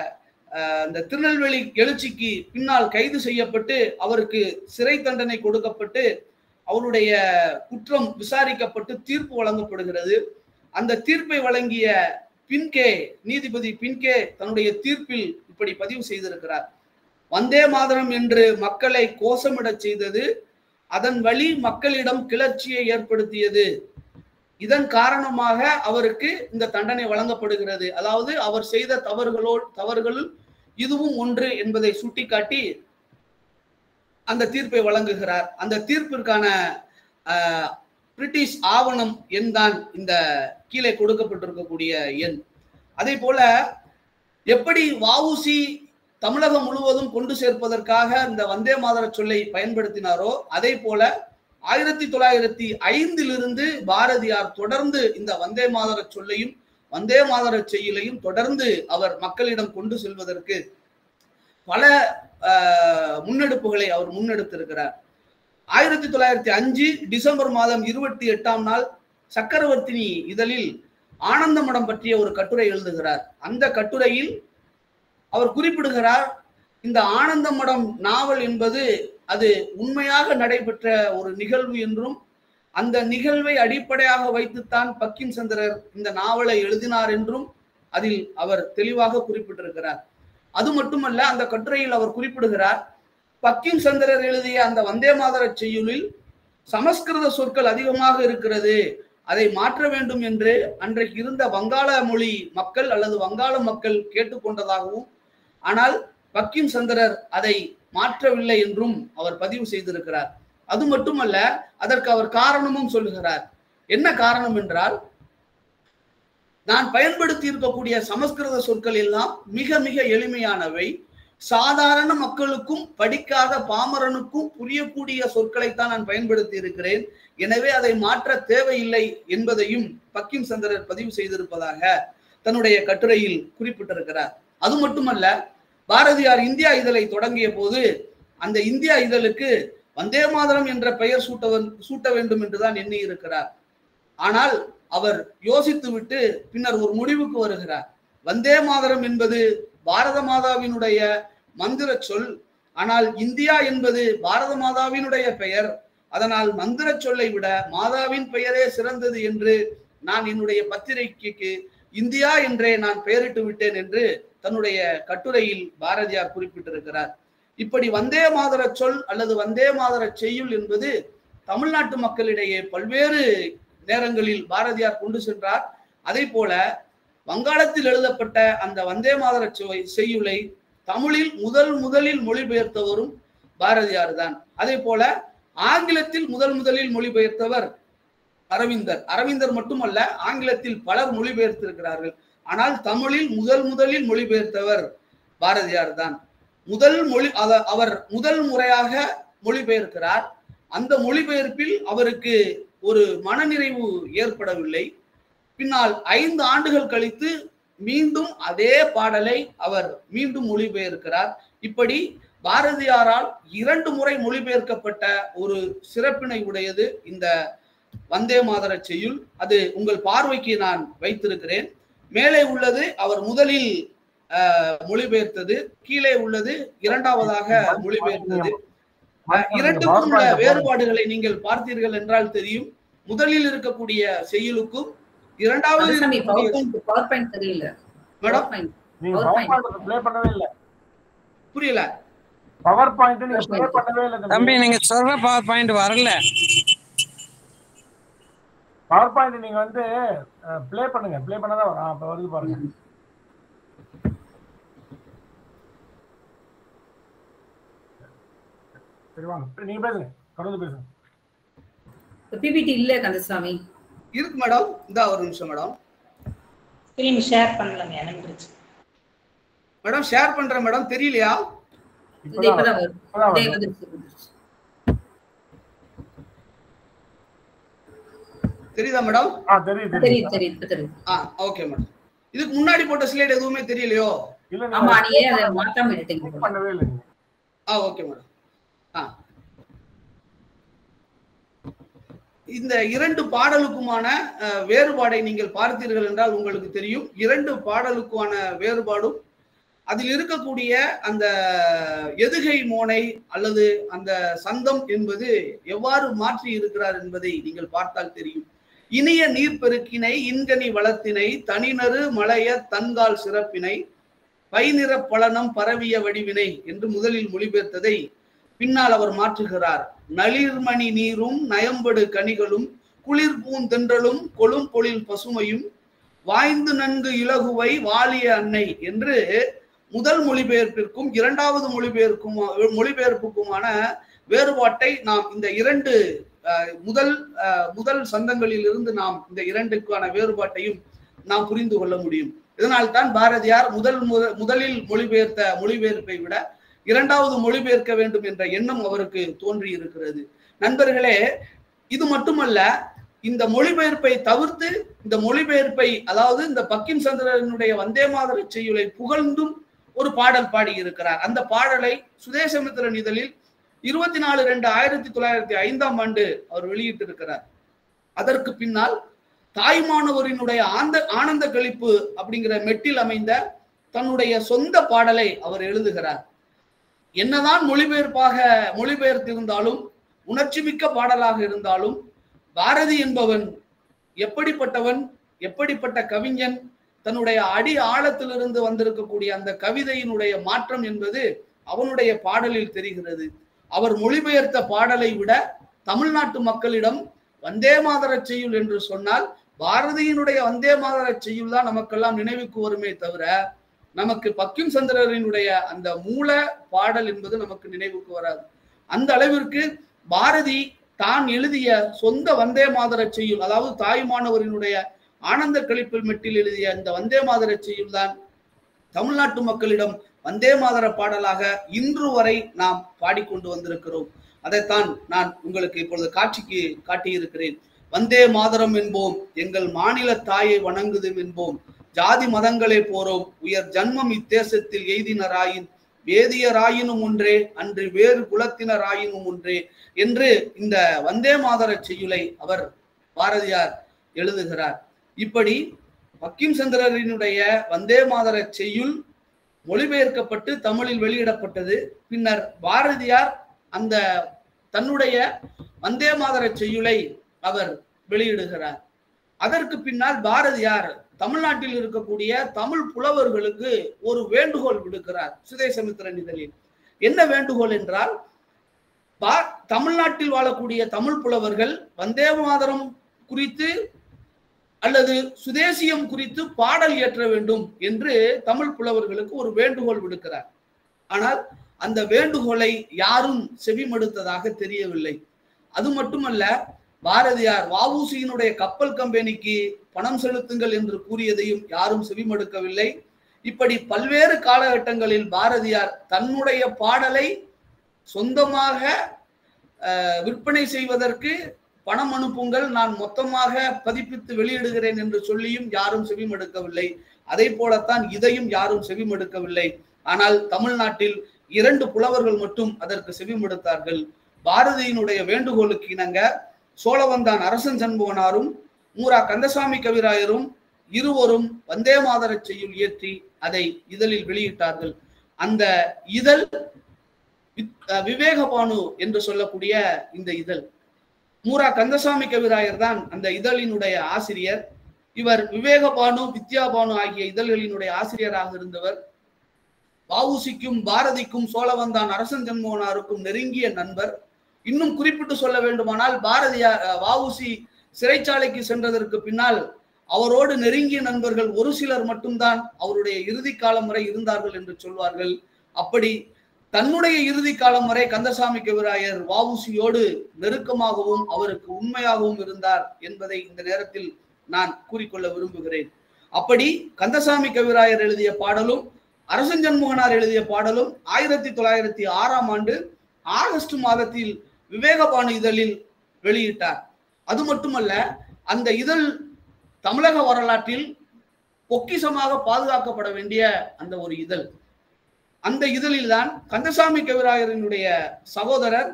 அஹ், இந்த திருநெல்வேலி எழுச்சிக்கு பின்னால் கைது செய்யப்பட்டு அவருக்கு சிறை தண்டனை கொடுக்கப்பட்டு அவருடைய குற்றம் விசாரிக்கப்பட்டு தீர்ப்பு வழங்கப்படுகிறது அந்த தீர்ப்பை வழங்கிய பின்கே நீதிபதி பின்கே தன்னுடைய தீர்ப்பில் இப்படி பதிவு செய்திருக்கிறார் வந்தே மாதரம் என்று மக்களை கோஷமிடச் செய்தது அதன் வழி மக்களிடம் கிளர்ச்சியை ஏற்படுத்தியது இதன் காரணமாக அவருக்கு இந்த தண்டனை வழங்கப்படுகிறது அதாவது அவர் செய்த தவறுகளோடு தவறுகளுள் இதுவும் ஒன்று என்பதை சுட்டிக்காட்டி அந்த தீர்ப்பை வழங்குகிறார் அந்த தீர்ப்பிற்கான ஆஹ், பிரிட்டிஷ் ஆவணம் எண் தான் இந்த கீழே கொடுக்கப்பட்டிருக்கக்கூடிய எண் அதே போல எப்படி வஉசி தமிழகம் முழுவதும் கொண்டு சேர்ப்பதற்காக இந்த வந்தே மாதர சொல்லை பயன்படுத்தினாரோ அதே போல ஆயிரத்தி தொள்ளாயிரத்தி ஐந்திலிருந்து பாரதியார் தொடர்ந்து இந்த வந்தே மாதர சொல்லையும் வந்தே மாதர செய்யுளையும் தொடர்ந்து அவர் மக்களிடம் கொண்டு செல்வதற்கு பல ஆஹ், முன்னெடுப்புகளை அவர் முன்னெடுத்திருக்கிறார் ஆயிரத்தி தொள்ளாயிரத்தி அஞ்சு டிசம்பர் மாதம் இருபத்தி எட்டாம் நாள் சக்கரவர்த்தினி இதழில் ஆனந்தமடம் பற்றிய ஒரு கட்டுரை எழுதுகிறார் அந்த கட்டுரையில் அவர் குறிப்பிடுகிறார் இந்த ஆனந்தமடம் நாவல் என்பது அது உண்மையாக நடைபெற்ற ஒரு நிகழ்வு என்றும் அந்த நிகழ்வை அடிப்படையாக வைத்துத்தான் பக்கிம் சந்திரர் இந்த நாவலை எழுதினார் என்றும் அதில் அவர் தெளிவாக குறிப்பிட்டிருக்கிறார் அது மட்டுமல்ல அந்த கட்டுரையில் அவர் குறிப்பிடுகிறார் பக்கிம் சந்திரர் எழுதிய அந்த வந்தே மாதர செய்யுளில் சமஸ்கிருத சொற்கள் அதிகமாக இருக்கிறது அதை மாற்ற வேண்டும் என்று அன்றைக்கு இருந்த வங்காள மொழி மக்கள் அல்லது வங்காள மக்கள் கேட்டுக்கொண்டதாகவும் ஆனால் பக்கிம் சந்திரர் அதை மாற்றவில்லை என்றும் அவர் பதிவு செய்திருக்கிறார் அது மட்டுமல்ல அதற்கு அவர் காரணமும் சொல்லுகிறார் என்ன காரணம் என்றால் நான் பயன்படுத்தி இருக்கக்கூடிய சமஸ்கிருத சொற்கள் எல்லாம் மிக மிக எளிமையானவை சாதாரண மக்களுக்கும் படிக்காத பாமரனுக்கும் புரியக்கூடிய சொற்களைத்தான் நான் பயன்படுத்தி இருக்கிறேன் எனவே அதை மாற்ற தேவையில்லை என்பதையும் பக்கிம் சந்திரர் பதிவு செய்திருப்பதாக தன்னுடைய கட்டுரையில் குறிப்பிட்டிருக்கிறார் அது மட்டுமல்ல பாரதியார் இந்தியா இதழை தொடங்கிய போது அந்த இந்தியா இதழுக்கு வந்தே மாதரம் என்ற பெயர் சூட்ட வந்- சூட்ட வேண்டும் என்றுதான் எண்ணி இருக்கிறார் ஆனால் அவர் யோசித்துவிட்டு பின்னர் ஒரு முடிவுக்கு வருகிறார் வந்தே மாதரம் என்பது பாரத மாதாவினுடைய மந்திர சொல் ஆனால் இந்தியா என்பது பாரத மாதாவினுடைய பெயர் அதனால் மந்திர சொல்லை விட மாதாவின் பெயரே சிறந்தது என்று நான் என்னுடைய பத்திரிகைக்கு இந்தியா என்றே நான் பெயரிட்டு விட்டேன் என்று தன்னுடைய கட்டுரையில் பாரதியார் குறிப்பிட்டிருக்கிறார் இப்படி வந்தே மாதர சொல் அல்லது வந்தே மாதர செய்யுள் என்பது தமிழ்நாட்டு மக்களிடையே பல்வேறு நேரங்களில் பாரதியார் கொண்டு சென்றார் அதே போல வங்காளத்தில் எழுதப்பட்ட அந்த வந்தே மாதர சுவை செய்யுளை தமிழில் முதல் முதலில் மொழிபெயர்த்தவரும் பாரதியார் தான் அதே போல ஆங்கிலத்தில் முதல் முதலில் மொழிபெயர்த்தவர் அரவிந்தர் அரவிந்தர் மட்டுமல்ல ஆங்கிலத்தில் பலர் மொழிபெயர்த்திருக்கிறார்கள் ஆனால் தமிழில் முதல் முதலில் மொழிபெயர்த்தவர் பாரதியார் தான் முதல் மொழி அத- அவர் முதல் முறையாக மொழிபெயர்க்கிறார் அந்த மொழிபெயர்ப்பில் அவருக்கு ஒரு மனநிறைவு ஏற்படவில்லை பின்னால் ஐந்து ஆண்டுகள் கழித்து மீண்டும் அதே பாடலை அவர் மீண்டும் மொழிபெயர்க்கிறார் இப்படி பாரதியாரால் இரண்டு முறை மொழிபெயர்க்கப்பட்ட ஒரு சிறப்பினை உடையது இந்த வந்தே மாதர செய்யுள் அது உங்கள் பார்வைக்கு நான் வைத்திருக்கிறேன் மேலே உள்ளது அவர் முதலில் அஹ், மொழிபெயர்த்தது கீழே உள்ளது இரண்டாவதாக மொழிபெயர்த்தது அஹ், இரண்டுக்கும் உள்ள வேறுபாடுகளை நீங்கள் பார்த்தீர்கள் என்றால் தெரியும் முதலில் இருக்கக்கூடிய செய்யுளுக்கும் இரண்டாவது சாமி இருக்கக்கூடிய- பவர் பாயிண்ட் பவர் பாயிண்ட் தெரியல மேடம் பவர் பாயிண்ட் நீங்க Power power point. Point play பண்ணவே இல்ல புரியல பவர் பாயிண்ட் நீங்க Power ப்ளே point. பண்ணவே இல்ல தம்பி நீங்க சொல்ற பவர் பாயிண்ட் வரல பவர் பாயிண்ட் நீங்க வந்து ப்ளே பண்ணுங்க ப்ளே பண்ணாதான் வரும் ஆ, இப்ப வருது பாருங்க சரி வாங்க நீங்க பேசுங்க தொடர்ந்து பேசுங்க பிபிடி இல்ல கந்தசாமி இருக்கு மேடம் இந்த ஒரு நிமிஷம் மேடம் ஸ்கிரீன் ஷேர் பண்ணலங்க எனக்கு மேடம் ஷேர் பண்றேன் மேடம் தெரியலையா இது இப்பதான் இப்பதான் வரும் இப்பதான் இதே வருது. வந்துருச்சு வந்துருச்சு. தெரியுதா மேடம் ஆ தெரியுது தெரியுது தெரியுது தெரியுது இப்ப தெரியுது ஆ ஓகே மேடம் இதுக்கு முன்னாடி போட்ட ஸ்லைடு எதுவுமே தெரியலையோ இல்ல ஆமா நீங்க நீங்க அதை மாத்தாம எடுத்தீங்க click போல. பண்ணவே இல்ல நீங்க ஆ ஓகே மேடம் ஆ இந்த இரண்டு பாடலுக்குமான அஹ், வேறுபாடை நீங்கள் பார்த்தீர்கள் என்றால் உங்களுக்கு தெரியும் இரண்டு பாடலுக்கான வேறுபாடும் அதில் இருக்கக்கூடிய அந்த எதுகை மோனை அல்லது அந்த சந்தம் என்பது எவ்வாறு மாற்றி இருக்கிறார் என்பதை நீங்கள் பார்த்தால் தெரியும் இனிய நீர்ப்பெருக்கினை இன்கனி வளத்தினை தனிநறு மலைய தன்கால் சிறப்பினை பைநிற பலனம் பரவிய வடிவினை என்று முதலில் மொழிபெயர்த்ததை பின்னால் அவர் மாற்றுகிறார் நளிர்மணி நீரும் நயம்படு கனிகளும் குளிர் பூந்தென்றலும் கொழும் பொழில் பசுமையும் வாய்ந்து நன்கு இலகுவை வாலிய அன்னை என்று முதல் மொழிபெயர்ப்பிற்கும் இரண்டாவது மொழிபெயர்க்கும் மொழிபெயர்ப்புக்குமான வேறுபாட்டை நாம் இந்த இரண்டு அஹ், முதல் அஹ், முதல் சந்தங்களில் இருந்து நாம் இந்த இரண்டுக்கான வேறுபாட்டையும் நாம் புரிந்து கொள்ள முடியும் இதனால் தான் பாரதியார் முதல் முத- முதலில் மொழிபெயர்த்த மொழிபெயர்ப்பை விட இரண்டாவது மொழிபெயர்க்க வேண்டும் என்ற எண்ணம் அவருக்கு தோன்றி இருக்கிறது நண்பர்களே இது மட்டுமல்ல இந்த மொழிபெயர்ப்பை தவிர்த்து இந்த மொழிபெயர்ப்பை அதாவது இந்த பக்கிம் சந்திரனுடைய வந்தே மாதர செய்யுளை புகழ்ந்தும் ஒரு பாடல் பாடி இருக்கிறார் அந்த பாடலை சுதேசமித்திரன் இதழில் இருபத்தி நாலு ரெண்டு ஆயிரத்தி தொள்ளாயிரத்தி ஐந்தாம் ஆண்டு அவர் வெளியிட்டிருக்கிறார் அதற்கு பின்னால் தாய்மானவரினுடைய ஆந்த ஆனந்த கழிப்பு அப்படிங்கிற மெட்டில் அமைந்த தன்னுடைய சொந்த பாடலை அவர் எழுதுகிறார் என்னதான் மொழிபெயர்ப்பாக மொழிபெயர்த்திருந்தாலும் உணர்ச்சிமிக்க பாடலாக இருந்தாலும் பாரதி என்பவன் எப்படிப்பட்டவன் எப்படிப்பட்ட கவிஞன் தன்னுடைய அடி ஆழத்திலிருந்து வந்திருக்கக்கூடிய அந்த கவிதையினுடைய மாற்றம் என்பது அவனுடைய பாடலில் தெரிகிறது அவர் மொழிபெயர்த்த பாடலை விட தமிழ்நாட்டு மக்களிடம் வந்தே மாதர செய்யுள் என்று சொன்னால் பாரதியினுடைய வந்தே மாதர செய்யுள் தான் நமக்கெல்லாம் நினைவுக்கு வருமே தவிர நமக்கு பக்கிம் சந்திரரினுடைய அந்த மூல பாடல் என்பது நமக்கு நினைவுக்கு வராது அந்த அளவிற்கு பாரதி தான் எழுதிய சொந்த வந்தே மாதர செய்யுள் அதாவது தாய்மானவரினுடைய ஆனந்த கழிப்பில் மெட்டில் எழுதிய இந்த வந்தே மாதர செய்யுள் தான் தமிழ்நாட்டு மக்களிடம் வந்தே மாதர பாடலாக இன்று வரை நாம் பாடிக்கொண்டு வந்திருக்கிறோம் அதைத்தான் நான் உங்களுக்கு இப்பொழுது காட்சிக்கு காட்டியிருக்கிறேன் வந்தே மாதரம் என்போம் எங்கள் மாநில தாயை வணங்குதும் என்போம் ஜாதி மதங்களே போறோம் உயர் ஜன்மம் இத்தேசத்தில் எய்தினராயின் வேதியராயினும் ஒன்றே அன்று வேறு குலத்தினராயினும் ஒன்றே என்று இந்த வந்தே மாதர செய்யுளை அவர் பாரதியார் எழுதுகிறார் இப்படி பக்கிம் சந்திரரினுடைய வந்தே மாதர செய்யுள் மொழிபெயர்க்கப்பட்டு தமிழில் வெளியிடப்பட்டது பின்னர் பாரதியார் அந்த தன்னுடைய வந்தே மாதர செய்யுளை அவர் வெளியிடுகிறார் அதற்கு பின்னால் பாரதியார் தமிழ்நாட்டில் இருக்கக்கூடிய தமிழ் புலவர்களுக்கு ஒரு வேண்டுகோள் விடுக்கிறார் சுதேசமித்திரன் இதழில் என்ன வேண்டுகோள் என்றால் பா- தமிழ்நாட்டில் வாழக்கூடிய தமிழ் புலவர்கள் வந்தே மாதரம் குறித்து அல்லது சுதேசியம் குறித்து பாடல் இயற்ற வேண்டும் என்று தமிழ் புலவர்களுக்கு ஒரு வேண்டுகோள் விடுக்கிறார் ஆனால் அந்த வேண்டுகோளை யாரும் செவிமடுத்ததாக தெரியவில்லை அது மட்டுமல்ல பாரதியார் வஉசியினுடைய கப்பல் கம்பெனிக்கு பணம் செலுத்துங்கள் என்று கூறியதையும் யாரும் செவிமடுக்கவில்லை இப்படி பல்வேறு காலகட்டங்களில் பாரதியார் தன்னுடைய பாடலை சொந்தமாக அஹ், விற்பனை செய்வதற்கு பணம் அனுப்புங்கள் நான் மொத்தமாக பதிப்பித்து வெளியிடுகிறேன் என்று சொல்லியும் யாரும் செவிமடுக்கவில்லை அதே போலத்தான் இதையும் யாரும் செவிமடுக்கவில்லை ஆனால் தமிழ்நாட்டில் இரண்டு புலவர்கள் மட்டும் அதற்கு செவிமடுத்தார்கள் பாரதியினுடைய வேண்டுகோளுக்கு இணங்க சோழவந்தான் அரசன் சண்முகனாரும் மூரா கந்தசாமி கவிராயரும் இருவரும் வந்தே மாதரச் செய்யுள் இயற்றி அதை இதழில் வெளியிட்டார்கள் அந்த இதழ் வித்- அஹ் விவேகபானு என்று சொல்லக்கூடிய இந்த இதழ் மூரா கந்தசாமி கவிராயர் தான் அந்த இதழினுடைய ஆசிரியர் இவர் விவேகபானு வித்யாபானு ஆகிய இதழ்களினுடைய ஆசிரியராக இருந்தவர் வஉசிக்கும் பாரதிக்கும் சோழவந்தான் அரசன் ஜன்மோகனாருக்கும் நெருங்கிய நண்பர் இன்னும் குறிப்பிட்டு சொல்ல வேண்டுமானால் பாரதியார் அஹ், வஉசி சிறைச்சாலைக்கு சென்றதற்கு பின்னால் அவரோடு நெருங்கிய நண்பர்கள் ஒரு சிலர் மட்டும்தான் அவருடைய இறுதி காலம் வரை இருந்தார்கள் என்று சொல்வார்கள் அப்படி தன்னுடைய இறுதி காலம் வரை கந்தசாமி கவிராயர் வஉசியோடு நெருக்கமாகவும் அவருக்கு உண்மையாகவும் இருந்தார் என்பதை இந்த நேரத்தில் நான் கூறிக்கொள்ள விரும்புகிறேன் அப்படி கந்தசாமி கவிராயர் எழுதிய பாடலும் அரசன் ஜன்மோகனார் எழுதிய பாடலும் ஆயிரத்தி தொள்ளாயிரத்தி ஆறாம் ஆண்டு ஆகஸ்ட் மாதத்தில் விவேகபானு இதழில் வெளியிட்டார் அது மட்டுமல்ல அந்த இதழ் தமிழக வரலாற்றில் பொக்கிஷமாக பாதுகாக்கப்பட வேண்டிய அந்த ஒரு இதழ் அந்த இதழில்தான் கந்தசாமி கவிராயரினுடைய சகோதரர்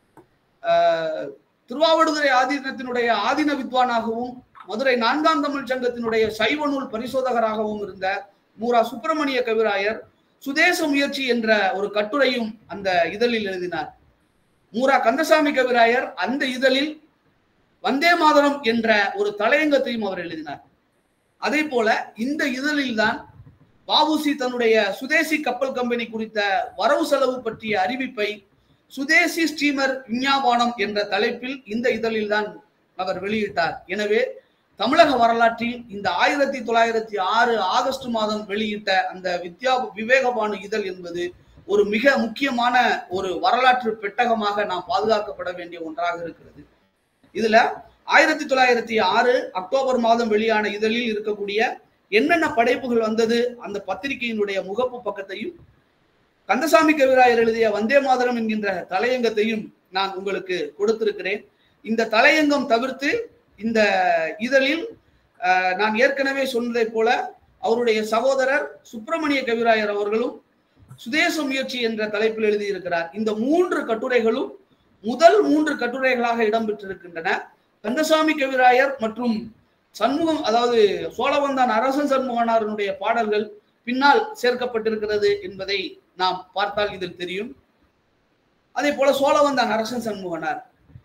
ஆஹ், திருவாவடுதுறை ஆதீனத்தினுடைய ஆதீன வித்வானாகவும் மதுரை நான்காம் தமிழ் சங்கத்தினுடைய சைவ நூல் பரிசோதகராகவும் இருந்த மூரா சுப்பிரமணிய கவிராயர் சுதேச முயற்சி என்ற ஒரு கட்டுரையும் அந்த இதழில் எழுதினார் மூரா கந்தசாமி கவிராயர் அந்த இதழில் வந்தே மாதரம் என்ற ஒரு தலையங்கத்தையும் அவர் எழுதினார் அதே போல இந்த இதழில் தான் வஉசி தன்னுடைய சுதேசி கப்பல் கம்பெனி குறித்த வரவு செலவு பற்றிய அறிவிப்பை சுதேசி ஸ்டீமர் விஞ்ஞாபானம் என்ற தலைப்பில் இந்த இதழில் தான் அவர் வெளியிட்டார் எனவே தமிழக வரலாற்றில் இந்த ஆயிரத்தி தொள்ளாயிரத்தி ஆறு ஆகஸ்ட் மாதம் வெளியிட்ட அந்த வித்யா விவேகபானு இதழ் என்பது ஒரு மிக முக்கியமான ஒரு வரலாற்று பெட்டகமாக நாம் பாதுகாக்கப்பட வேண்டிய ஒன்றாக இருக்கிறது இதுல ஆயிரத்தி தொள்ளாயிரத்தி ஆறு அக்டோபர் மாதம் வெளியான இதழில் இருக்கக்கூடிய என்னென்ன படைப்புகள் வந்தது அந்த பத்திரிகையினுடைய முகப்பு பக்கத்தையும் கந்தசாமி கவிராயர் எழுதிய வந்தே மாதரம் என்கின்ற தலையங்கத்தையும் நான் உங்களுக்கு கொடுத்திருக்கிறேன் இந்த தலையங்கம் தவிர்த்து இந்த இதழில் அஹ், நான் ஏற்கனவே சொன்னதைப் போல அவருடைய சகோதரர் சுப்பிரமணிய கவிராயர் அவர்களும் சுதேச முயற்சி என்ற தலைப்பில் எழுதியிருக்கிறார் இந்த மூன்று கட்டுரைகளும் முதல் மூன்று கட்டுரைகளாக இடம்பெற்றிருக்கின்றன கந்தசாமி கவிராயர் மற்றும் சண்முகம் அதாவது சோழவந்தான் அரசன் சண்முகனாரனுடைய பாடல்கள் பின்னால் சேர்க்கப்பட்டிருக்கிறது என்பதை நாம் பார்த்தால் இதில் தெரியும் அதே போல சோழவந்தான் அரசன் சண்முகனார்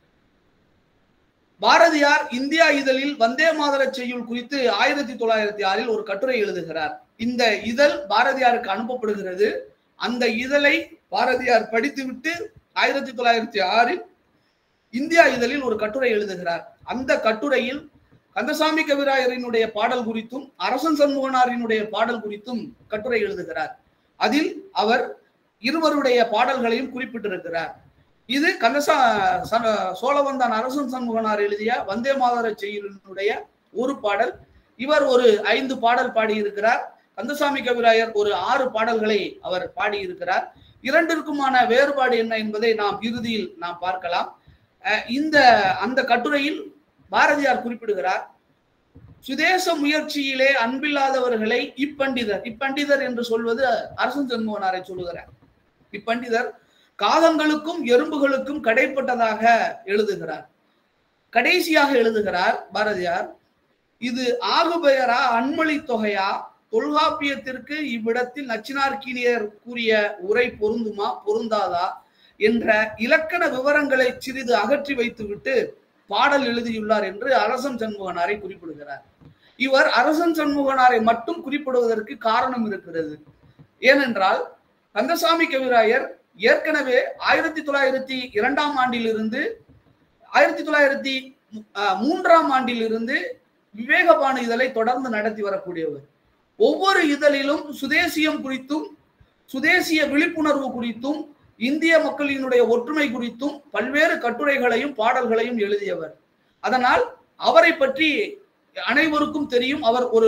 பாரதியார் இந்தியா இதழில் வந்தே மாதர செய்யுள் குறித்து ஆயிரத்தி தொள்ளாயிரத்தி ஆறில் ஒரு கட்டுரை எழுதுகிறார் இந்த இதழ் பாரதியாருக்கு அனுப்பப்படுகிறது அந்த இதழை பாரதியார் படித்துவிட்டு ஆயிரத்தி தொள்ளாயிரத்தி ஆறில் இந்தியா இதழில் ஒரு கட்டுரை எழுதுகிறார் அந்த கட்டுரையில் கந்தசாமி கவிராயரினுடைய பாடல் குறித்தும் அரசன் சண்முகனாரினுடைய பாடல் குறித்தும் கட்டுரை எழுதுகிறார் அதில் அவர் இருவருடைய பாடல்களையும் குறிப்பிட்டிருக்கிறார் இது கந்தசா ச- சோழவந்தான் அரசன் சண்முகனார் எழுதிய வந்தே மாதர செய்யுளினுடைய ஒரு பாடல் இவர் ஒரு ஐந்து பாடல் பாடியிருக்கிறார் கந்தசாமி கவிராயர் ஒரு ஆறு பாடல்களை அவர் பாடியிருக்கிறார் இரண்டிற்குமான வேறுபாடு என்ன என்பதை நாம் இறுதியில் நாம் பார்க்கலாம் அஹ் இந்த அந்த கட்டுரையில் பாரதியார் குறிப்பிடுகிறார் சுதேச முயற்சியிலே அன்பில்லாதவர்களை இப்பண்டிதர் இப்பண்டிதர் என்று சொல்வது அரசன் ஜன்மோகனாரை சொல்லுகிறார் இப்பண்டிதர் காகங்களுக்கும் எறும்புகளுக்கும் கடைப்பட்டதாக எழுதுகிறார் கடைசியாக எழுதுகிறார் பாரதியார் இது ஆகுபெயரா அன்மொழி தொகையா தொல்காப்பியத்திற்கு இவ்விடத்தில் நச்சினார்க்கினியர் கூறிய உரை பொருந்துமா பொருந்தாதா என்ற இலக்கண விவரங்களை சிறிது அகற்றி வைத்துவிட்டு பாடல் எழுதியுள்ளார் என்று அரசன் சண்முகனாரை குறிப்பிடுகிறார் இவர் அரசன் சண்முகனாரை மட்டும் குறிப்பிடுவதற்கு காரணம் இருக்கிறது ஏனென்றால் கந்தசாமி கவிராயர் ஏற்கனவே ஆயிரத்தி தொள்ளாயிரத்தி இரண்டாம் ஆண்டிலிருந்து ஆயிரத்தி தொள்ளாயிரத்தி அஹ், மூன்றாம் ஆண்டிலிருந்து விவேகபானு இதழை தொடர்ந்து நடத்தி வரக்கூடியவர் ஒவ்வொரு இதழிலும் சுதேசியம் குறித்தும் சுதேசிய விழிப்புணர்வு குறித்தும் இந்திய மக்களினுடைய ஒற்றுமை குறித்தும் பல்வேறு கட்டுரைகளையும் பாடல்களையும் எழுதியவர் அதனால் அவரை பற்றி அனைவருக்கும் தெரியும் அவர் ஒரு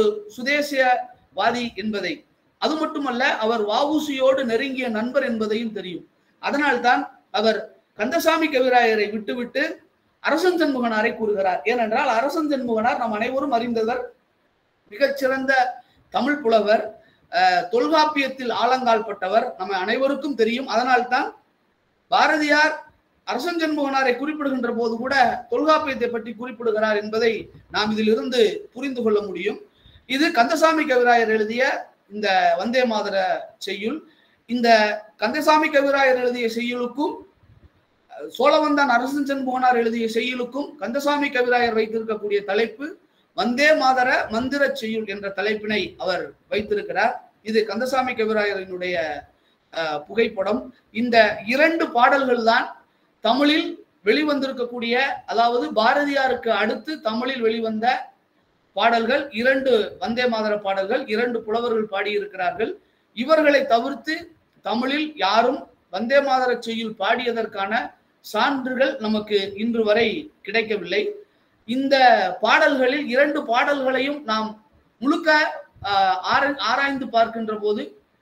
சுதேசியவாதி என்பதை அது மட்டுமல்ல அவர் வஉசியோடு நெருங்கிய நண்பர் என்பதையும் தெரியும் அதனால்தான் அவர் கந்தசாமி கவிராயரை விட்டுவிட்டு அரசன் சண்முகனாரை கூறுகிறார் ஏனென்றால் அரசன் சண்முகனார் நாம் அனைவரும் அறிந்தவர் மிகச்சிறந்த தமிழ் புலவர் அஹ், தொல்காப்பியத்தில் ஆலங்கால் பட்டவர் நம்ம அனைவருக்கும் தெரியும் அதனால்தான் பாரதியார் அரசன் சண்முகனாரை குறிப்பிடுகின்ற போது கூட தொல்காப்பியத்தை பற்றி குறிப்பிடுகிறார் என்பதை நாம் இதிலிருந்து புரிந்து கொள்ள முடியும் இது கந்தசாமி கவிராயர் எழுதிய இந்த வந்தே மாதர செய்யுள் இந்த கந்தசாமி கவிராயர் எழுதிய செய்யுளுக்கும் அஹ், சோழவந்தான் அரசன் சண்முகனார் எழுதிய செய்யுளுக்கும் கந்தசாமி கவிராயர் வைத்திருக்கக்கூடிய தலைப்பு வந்தே மாதர மந்திர செய்யுள் என்ற தலைப்பினை அவர் வைத்திருக்கிறார் இது கந்தசாமி கவிராயரினுடைய அஹ், புகைப்படம் இந்த இரண்டு பாடல்கள் தான் தமிழில் வெளிவந்திருக்கக்கூடிய அதாவது பாரதியாருக்கு அடுத்து தமிழில் வெளிவந்த பாடல்கள் இரண்டு வந்தே மாதர பாடல்கள் இரண்டு புலவர்கள் பாடியிருக்கிறார்கள் இவர்களை தவிர்த்து தமிழில் யாரும் வந்தே மாதர செய்யுள் பாடியதற்கான சான்றுகள் நமக்கு இன்று வரை கிடைக்கவில்லை இந்த பாடல்களில் இரண்டு பாடல்களையும் நாம் முழுக்க ஆஹ், ஆர- ஆராய்ந்து பார்க்கின்ற போது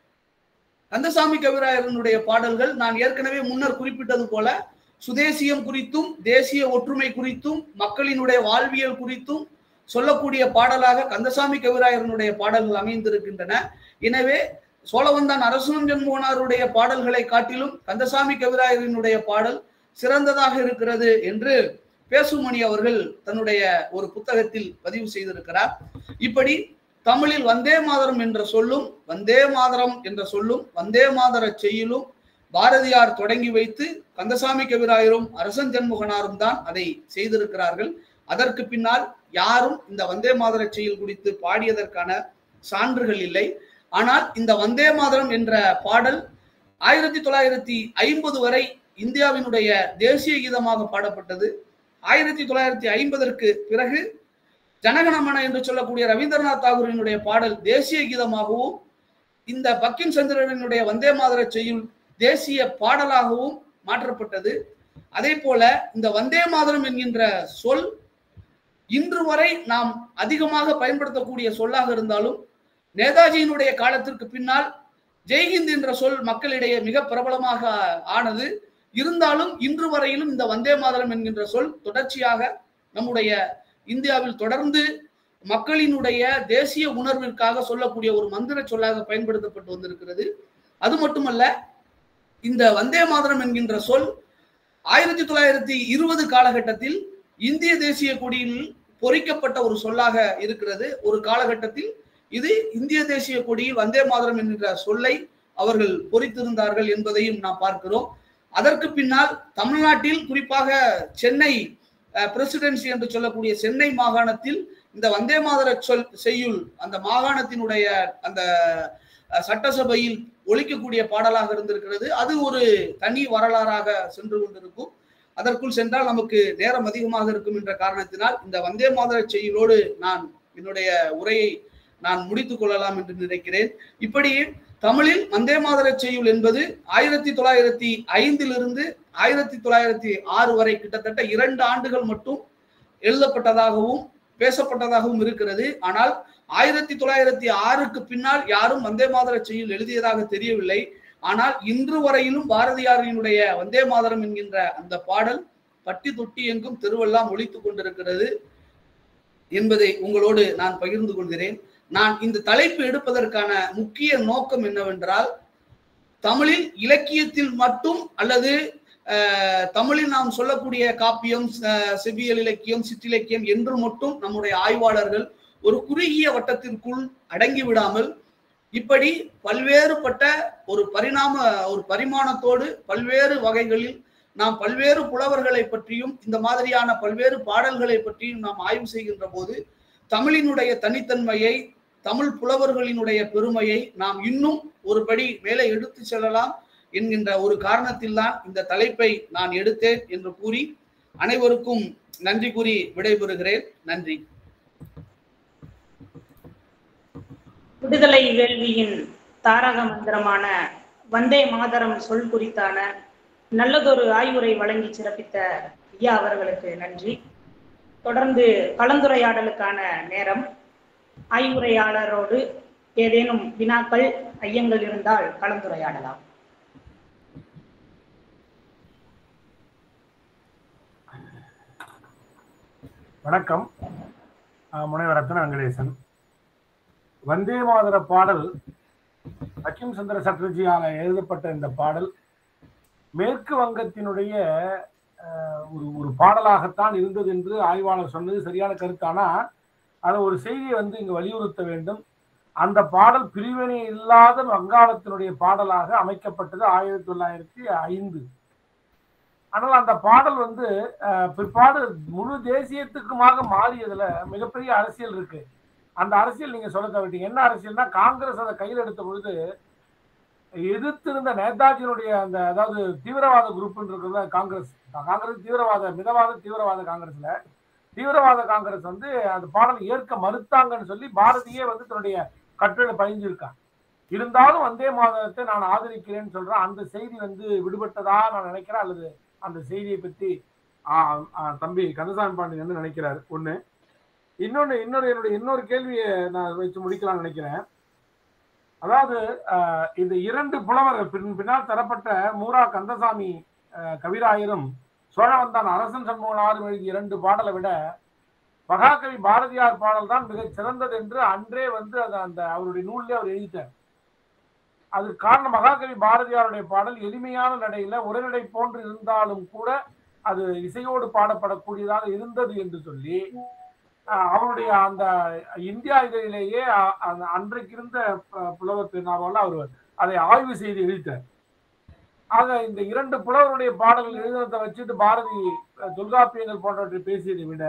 கந்தசாமி கவிராயரனுடைய பாடல்கள் நான் ஏற்கனவே முன்னர் குறிப்பிட்டது போல சுதேசியம் குறித்தும் தேசிய ஒற்றுமை குறித்தும் மக்களினுடைய வாழ்வியல் குறித்தும் சொல்லக்கூடிய பாடலாக கந்தசாமி கவிராயரனுடைய பாடல்கள் அமைந்திருக்கின்றன எனவே சோழவந்தான் அரசன் ஜன்மோனாருடைய பாடல்களை காட்டிலும் கந்தசாமி கவிராயரனுடைய பாடல் சிறந்ததாக இருக்கிறது என்று பேசுமணி அவர்கள் தன்னுடைய ஒரு புத்தகத்தில் பதிவு செய்திருக்கிறார் இப்படி தமிழில் வந்தே மாதரம் என்ற சொல்லும் வந்தே மாதரம் என்ற சொல்லும் வந்தே மாதர செய்யுளும் பாரதியார் தொடங்கி வைத்து கந்தசாமி கவிராயரும் அரசன் ஜன்முகனாரும் தான் அதை செய்திருக்கிறார்கள் அதற்கு பின்னால் யாரும் இந்த வந்தே மாதர செய்யுள் குறித்து பாடியதற்கான சான்றுகள் இல்லை ஆனால் இந்த வந்தே மாதரம் என்ற பாடல் ஆயிரத்தி தொள்ளாயிரத்தி ஐம்பது வரை இந்தியாவினுடைய தேசிய கீதமாக பாடப்பட்டது ஆயிரத்தி தொள்ளாயிரத்தி ஐம்பதற்கு பிறகு ஜனகணமன என்று சொல்லக்கூடிய ரவீந்திரநாத் தாகூரினுடைய பாடல் தேசிய கீதமாகவும் இந்த பக்கிம் சந்திரனுடைய வந்தே மாதர செய்யுள் தேசிய பாடலாகவும் மாற்றப்பட்டது அதே போல இந்த வந்தே மாதரம் என்கின்ற சொல் இன்று வரை நாம் அதிகமாக பயன்படுத்தக்கூடிய சொல்லாக இருந்தாலும் நேதாஜியினுடைய காலத்திற்கு பின்னால் ஜெய்ஹிந்த் என்ற சொல் மக்களிடையே மிக பிரபலமாக ஆனது இருந்தாலும் இன்று வரையிலும் இந்த வந்தே மாதரம் என்கின்ற சொல் தொடர்ச்சியாக நம்முடைய இந்தியாவில் தொடர்ந்து மக்களினுடைய தேசிய உணர்விற்காக சொல்லக்கூடிய ஒரு மந்திர சொல்லாக பயன்படுத்தப்பட்டு வந்திருக்கிறது அது மட்டுமல்ல இந்த வந்தே மாதரம் என்கின்ற சொல் ஆயிரத்தி தொள்ளாயிரத்தி இருபது காலகட்டத்தில் இந்திய தேசிய கொடியில் பொறிக்கப்பட்ட ஒரு சொல்லாக இருக்கிறது ஒரு காலகட்டத்தில் இது இந்திய தேசிய கொடியில் வந்தே மாதரம் என்கின்ற சொல்லை அவர்கள் பொறித்திருந்தார்கள் என்பதையும் நாம் பார்க்கிறோம் அதற்கு பின்னால் தமிழ்நாட்டில் குறிப்பாக சென்னை பிரசிடென்சி என்று சொல்லக்கூடிய சென்னை மாகாணத்தில் இந்த வந்தே மாதர சொல் செய்யுள் அந்த மாகாணத்தினுடைய அந்த அஹ், சட்டசபையில் ஒழிக்கக்கூடிய பாடலாக இருந்திருக்கிறது அது ஒரு தனி வரலாறாக சென்று கொண்டிருக்கும் அதற்குள் சென்றால் நமக்கு நேரம் அதிகமாக இருக்கும் என்ற காரணத்தினால் இந்த வந்தே மாதர செய்யுளோடு நான் என்னுடைய உரையை நான் முடித்துக் கொள்ளலாம் என்று நினைக்கிறேன் இப்படி தமிழில் வந்தே மாதர செய்யுள் என்பது ஆயிரத்தி தொள்ளாயிரத்தி ஐந்திலிருந்து ஆயிரத்தி தொள்ளாயிரத்தி ஆறு வரை கிட்டத்தட்ட இரண்டு ஆண்டுகள் மட்டும் எழுதப்பட்டதாகவும் பேசப்பட்டதாகவும் இருக்கிறது ஆனால் ஆயிரத்தி தொள்ளாயிரத்தி ஆறுக்கு பின்னால் யாரும் வந்தே மாதர செய்யுள் எழுதியதாக தெரியவில்லை ஆனால் இன்று வரையிலும் பாரதியாரினுடைய வந்தே மாதரம் என்கின்ற அந்த பாடல் பட்டி தொட்டி எங்கும் தெருவெல்லாம் ஒழித்துக் கொண்டிருக்கிறது என்பதை உங்களோடு நான் பகிர்ந்து கொள்கிறேன் நான் இந்த தலைப்பு எடுப்பதற்கான முக்கிய நோக்கம் என்னவென்றால் தமிழில் இலக்கியத்தில் மட்டும் அல்லது அஹ், தமிழில் நாம் சொல்லக்கூடிய காப்பியம் அஹ், செவ்வியல் இலக்கியம் சிற்றிலக்கியம் என்று மட்டும் நம்முடைய ஆய்வாளர்கள் ஒரு குறுகிய வட்டத்திற்குள் அடங்கி விடாமல் இப்படி பல்வேறுபட்ட ஒரு பரிணாம ஒரு பரிமாணத்தோடு பல்வேறு வகைகளில் நாம் பல்வேறு புலவர்களை பற்றியும் இந்த மாதிரியான பல்வேறு பாடல்களை பற்றியும் நாம் ஆய்வு செய்கின்ற போது தமிழினுடைய தனித்தன்மையை தமிழ் புலவர்களினுடைய பெருமையை நாம் இன்னும் ஒருபடி மேலே எடுத்து செல்லலாம் என்கின்ற ஒரு காரணத்தில்தான் இந்த தலைப்பை நான் எடுத்தேன் என்று கூறி அனைவருக்கும் நன்றி கூறி விடைபெறுகிறேன் நன்றி விடுதலை வேள்வியின் தாரக மந்திரமான வந்தே மாதரம் சொல் குறித்தான நல்லதொரு ஆய்வுரை வழங்கி சிறப்பித்த ஐயா அவர்களுக்கு நன்றி தொடர்ந்து கலந்துரையாடலுக்கான நேரம் ஆய்வுரையாளரோடு ஏதேனும் வினாக்கள் ஐயங்கள் இருந்தால் கலந்துரையாடலாம் வணக்கம் அஹ் முனைவர் ரத்ன வெங்கடேசன் வந்தே மாதர பாடல் அகிம் சந்திர சட்டர்ஜியால எழுதப்பட்ட இந்த பாடல் மேற்கு வங்கத்தினுடைய அஹ், ஒரு ஒரு பாடலாகத்தான் இருந்தது என்று ஆய்வாளர் சொன்னது சரியான கருத்தானா அதை ஒரு செய்தியை வந்து இங்கு வலியுறுத்த வேண்டும் அந்த பாடல் பிரிவினை இல்லாத வங்காளத்தினுடைய பாடலாக அமைக்கப்பட்டது ஆயிரத்தி தொள்ளாயிரத்தி ஐந்து ஆனால் அந்த பாடல் வந்து அஹ், பிற்பாடு முழு தேசியத்துக்குமாக மாறியதுல மிகப்பெரிய அரசியல் இருக்கு அந்த அரசியல் நீங்க சொல்ல தவிட்டீங்க என்ன அரசியல்னா காங்கிரஸ் அதை கையில் எடுத்த பொழுது எதிர்த்திருந்த நேதாஜியினுடைய அந்த அதாவது தீவிரவாத குரூப் இருக்கிறது காங்கிரஸ் காங்கிரஸ் தீவிரவாத மிதவாத தீவிரவாத காங்கிரஸ்ல தீவிரவாத காங்கிரஸ் வந்து அந்த பாடலை ஏற்க மறுத்தாங்கன்னு சொல்லி பாரதியே வந்து தன்னுடைய கட்டுரை பதிஞ்சிருக்கான் இருந்தாலும் வந்தே மாதத்தை நான் ஆதரிக்கிறேன்னு சொல்றேன் அந்த செய்தி வந்து விடுபட்டதா நான் நினைக்கிறேன் அல்லது அந்த செய்தியை பத்தி ஆ, ஆ, தம்பி கந்தசாமி பாண்டியன் வந்து நினைக்கிறாரு ஒண்ணு இன்னொன்னு இன்னொரு என்னுடைய இன்னொரு கேள்வியை நான் வச்சு முடிக்கலாம்னு நினைக்கிறேன் அதாவது ஆஹ், இந்த இரண்டு புலவர்கள் பின் பின்னால் தரப்பட்ட மூரா கந்தசாமி ஆஹ், கவிராயரும் சோழவந்தான் அரசன் சண்முகனாரும் எழுதிய இரண்டு பாடலை விட மகாகவி பாரதியார் பாடல் தான் மிகச் சிறந்தது என்று அன்றே வந்து அது அந்த அவருடைய நூல்லே அவர் எழுதிட்டார் அதுக்கு காரணம் மகாகவி பாரதியாருடைய பாடல் எளிமையான நடையில உரைநடை போன்று இருந்தாலும் கூட அது இசையோடு பாடப்படக்கூடியதாக இருந்தது என்று சொல்லி ஆஹ், அவருடைய அந்த இந்தியா இதழிலேயே அ- அந்த அன்றைக்கு இருந்த ப- புலவர் திருநாவால் அவர் அதை ஆய்வு செய்து எழுதிட்டார் ஆக இந்த இரண்டு புலவருடைய பாடல்கள் எழுதினதை வச்சுட்டு பாரதி அஹ், தொல்காப்பியங்கள் போன்றவற்றை பேசியதை விட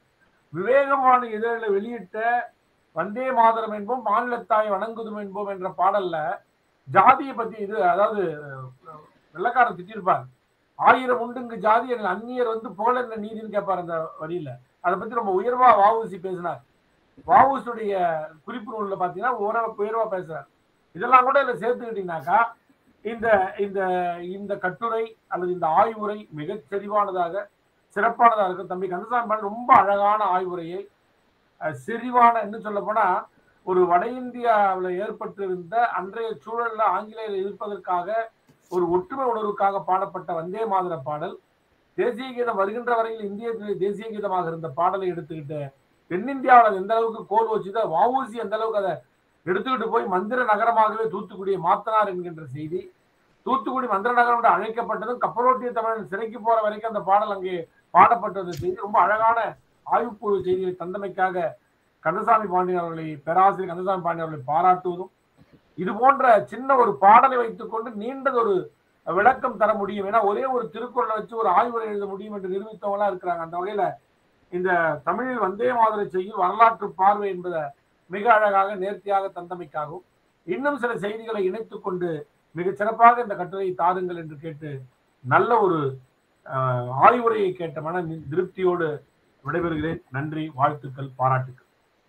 விவேகமான இதழில் வெளியிட்ட வந்தே மாதரம் என்போம் மாநிலத்தாய் வணங்குதும் என்போம் என்ற பாடல்ல ஜாதியை பத்தி இது அதாவது அஹ், வெள்ளக்காரன் திட்டிருப்பார் ஆயிரம் உண்டுங்கு ஜாதி எனக்கு அந்நியர் வந்து புகழ் என்ன நீதின்னு கேட்பார் அந்த வரியில அதை பத்தி ரொம்ப உயர்வா வாவுசி பேசினார் வாவுசுடைய குறிப்பு நூல்ல பாத்தீங்கன்னா ஓரளவு உயர்வா பேசுறார் இதெல்லாம் கூட இதுல சேர்த்துக்கிட்டீங்கன்னாக்கா இந்த இந்த இந்த கட்டுரை அல்லது இந்த ஆய்வுரை மிகச் செறிவானதாக சிறப்பானதாக இருக்கும் தம்பி கந்தசாமி பாண்டியன் ரொம்ப அழகான ஆய்வுரையை அஹ், செறிவான என்ன சொல்ல போனா ஒரு வட இந்தியாவில் ஏற்பட்டிருந்த அன்றைய சூழல்ல ஆங்கிலேயர் எதிர்ப்பதற்காக ஒரு ஒற்றுமை உணர்வுக்காக பாடப்பட்ட வந்தே மாதர பாடல் தேசிய கீதம் வருகின்ற வரையில் இந்திய தேசிய கீதமாக இருந்த பாடலை எடுத்துக்கிட்டு தென்னிந்தியாவில் அது எந்த அளவுக்கு கோல் வச்சுதோ வஉசி எந்த அளவுக்கு அதை எடுத்துக்கிட்டு போய் மந்திர நகரமாகவே தூத்துக்குடியை மாத்தினார் என்கின்ற செய்தி தூத்துக்குடி மந்திர நகரம் என்று அழைக்கப்பட்டதும் கப்பலோட்டிய தமிழன் சிறைக்கு போற வரைக்கும் அந்த பாடல் அங்கே பாடப்பட்டது செய்தி ரொம்ப அழகான ஆய்வுக்குழு செய்தியை தந்தமைக்காக கந்தசாமி பாண்டியன் அவர்களை பேராசிரியர் கந்தசாமி பாண்டியன் அவர்களை பாராட்டுவதும் இது போன்ற சின்ன ஒரு பாடலை வைத்துக்கொண்டு நீண்டதொரு விளக்கம் தர முடியும் ஏன்னா ஒரே ஒரு திருக்குறளை வச்சு ஒரு ஆய்வுரை எழுத முடியும் என்று நிரூபித்தவங்களா இருக்கிறாங்க அந்த வகையில இந்த தமிழில் வந்தே மாதரை செய்யும் வரலாற்று பார்வை என்பதை மிக அழகாக நேர்த்தியாக தந்தமைக்காகவும் இன்னும் சில செய்திகளை இணைத்துக் கொண்டு மிக சிறப்பாக இந்த கட்டுரையை தாருங்கள் என்று கேட்டு நல்ல ஒரு அஹ், ஆய்வுரையை கேட்ட மன நி- திருப்தியோடு விடைபெறுகிறேன் நன்றி வாழ்த்துக்கள் பாராட்டுக்கள்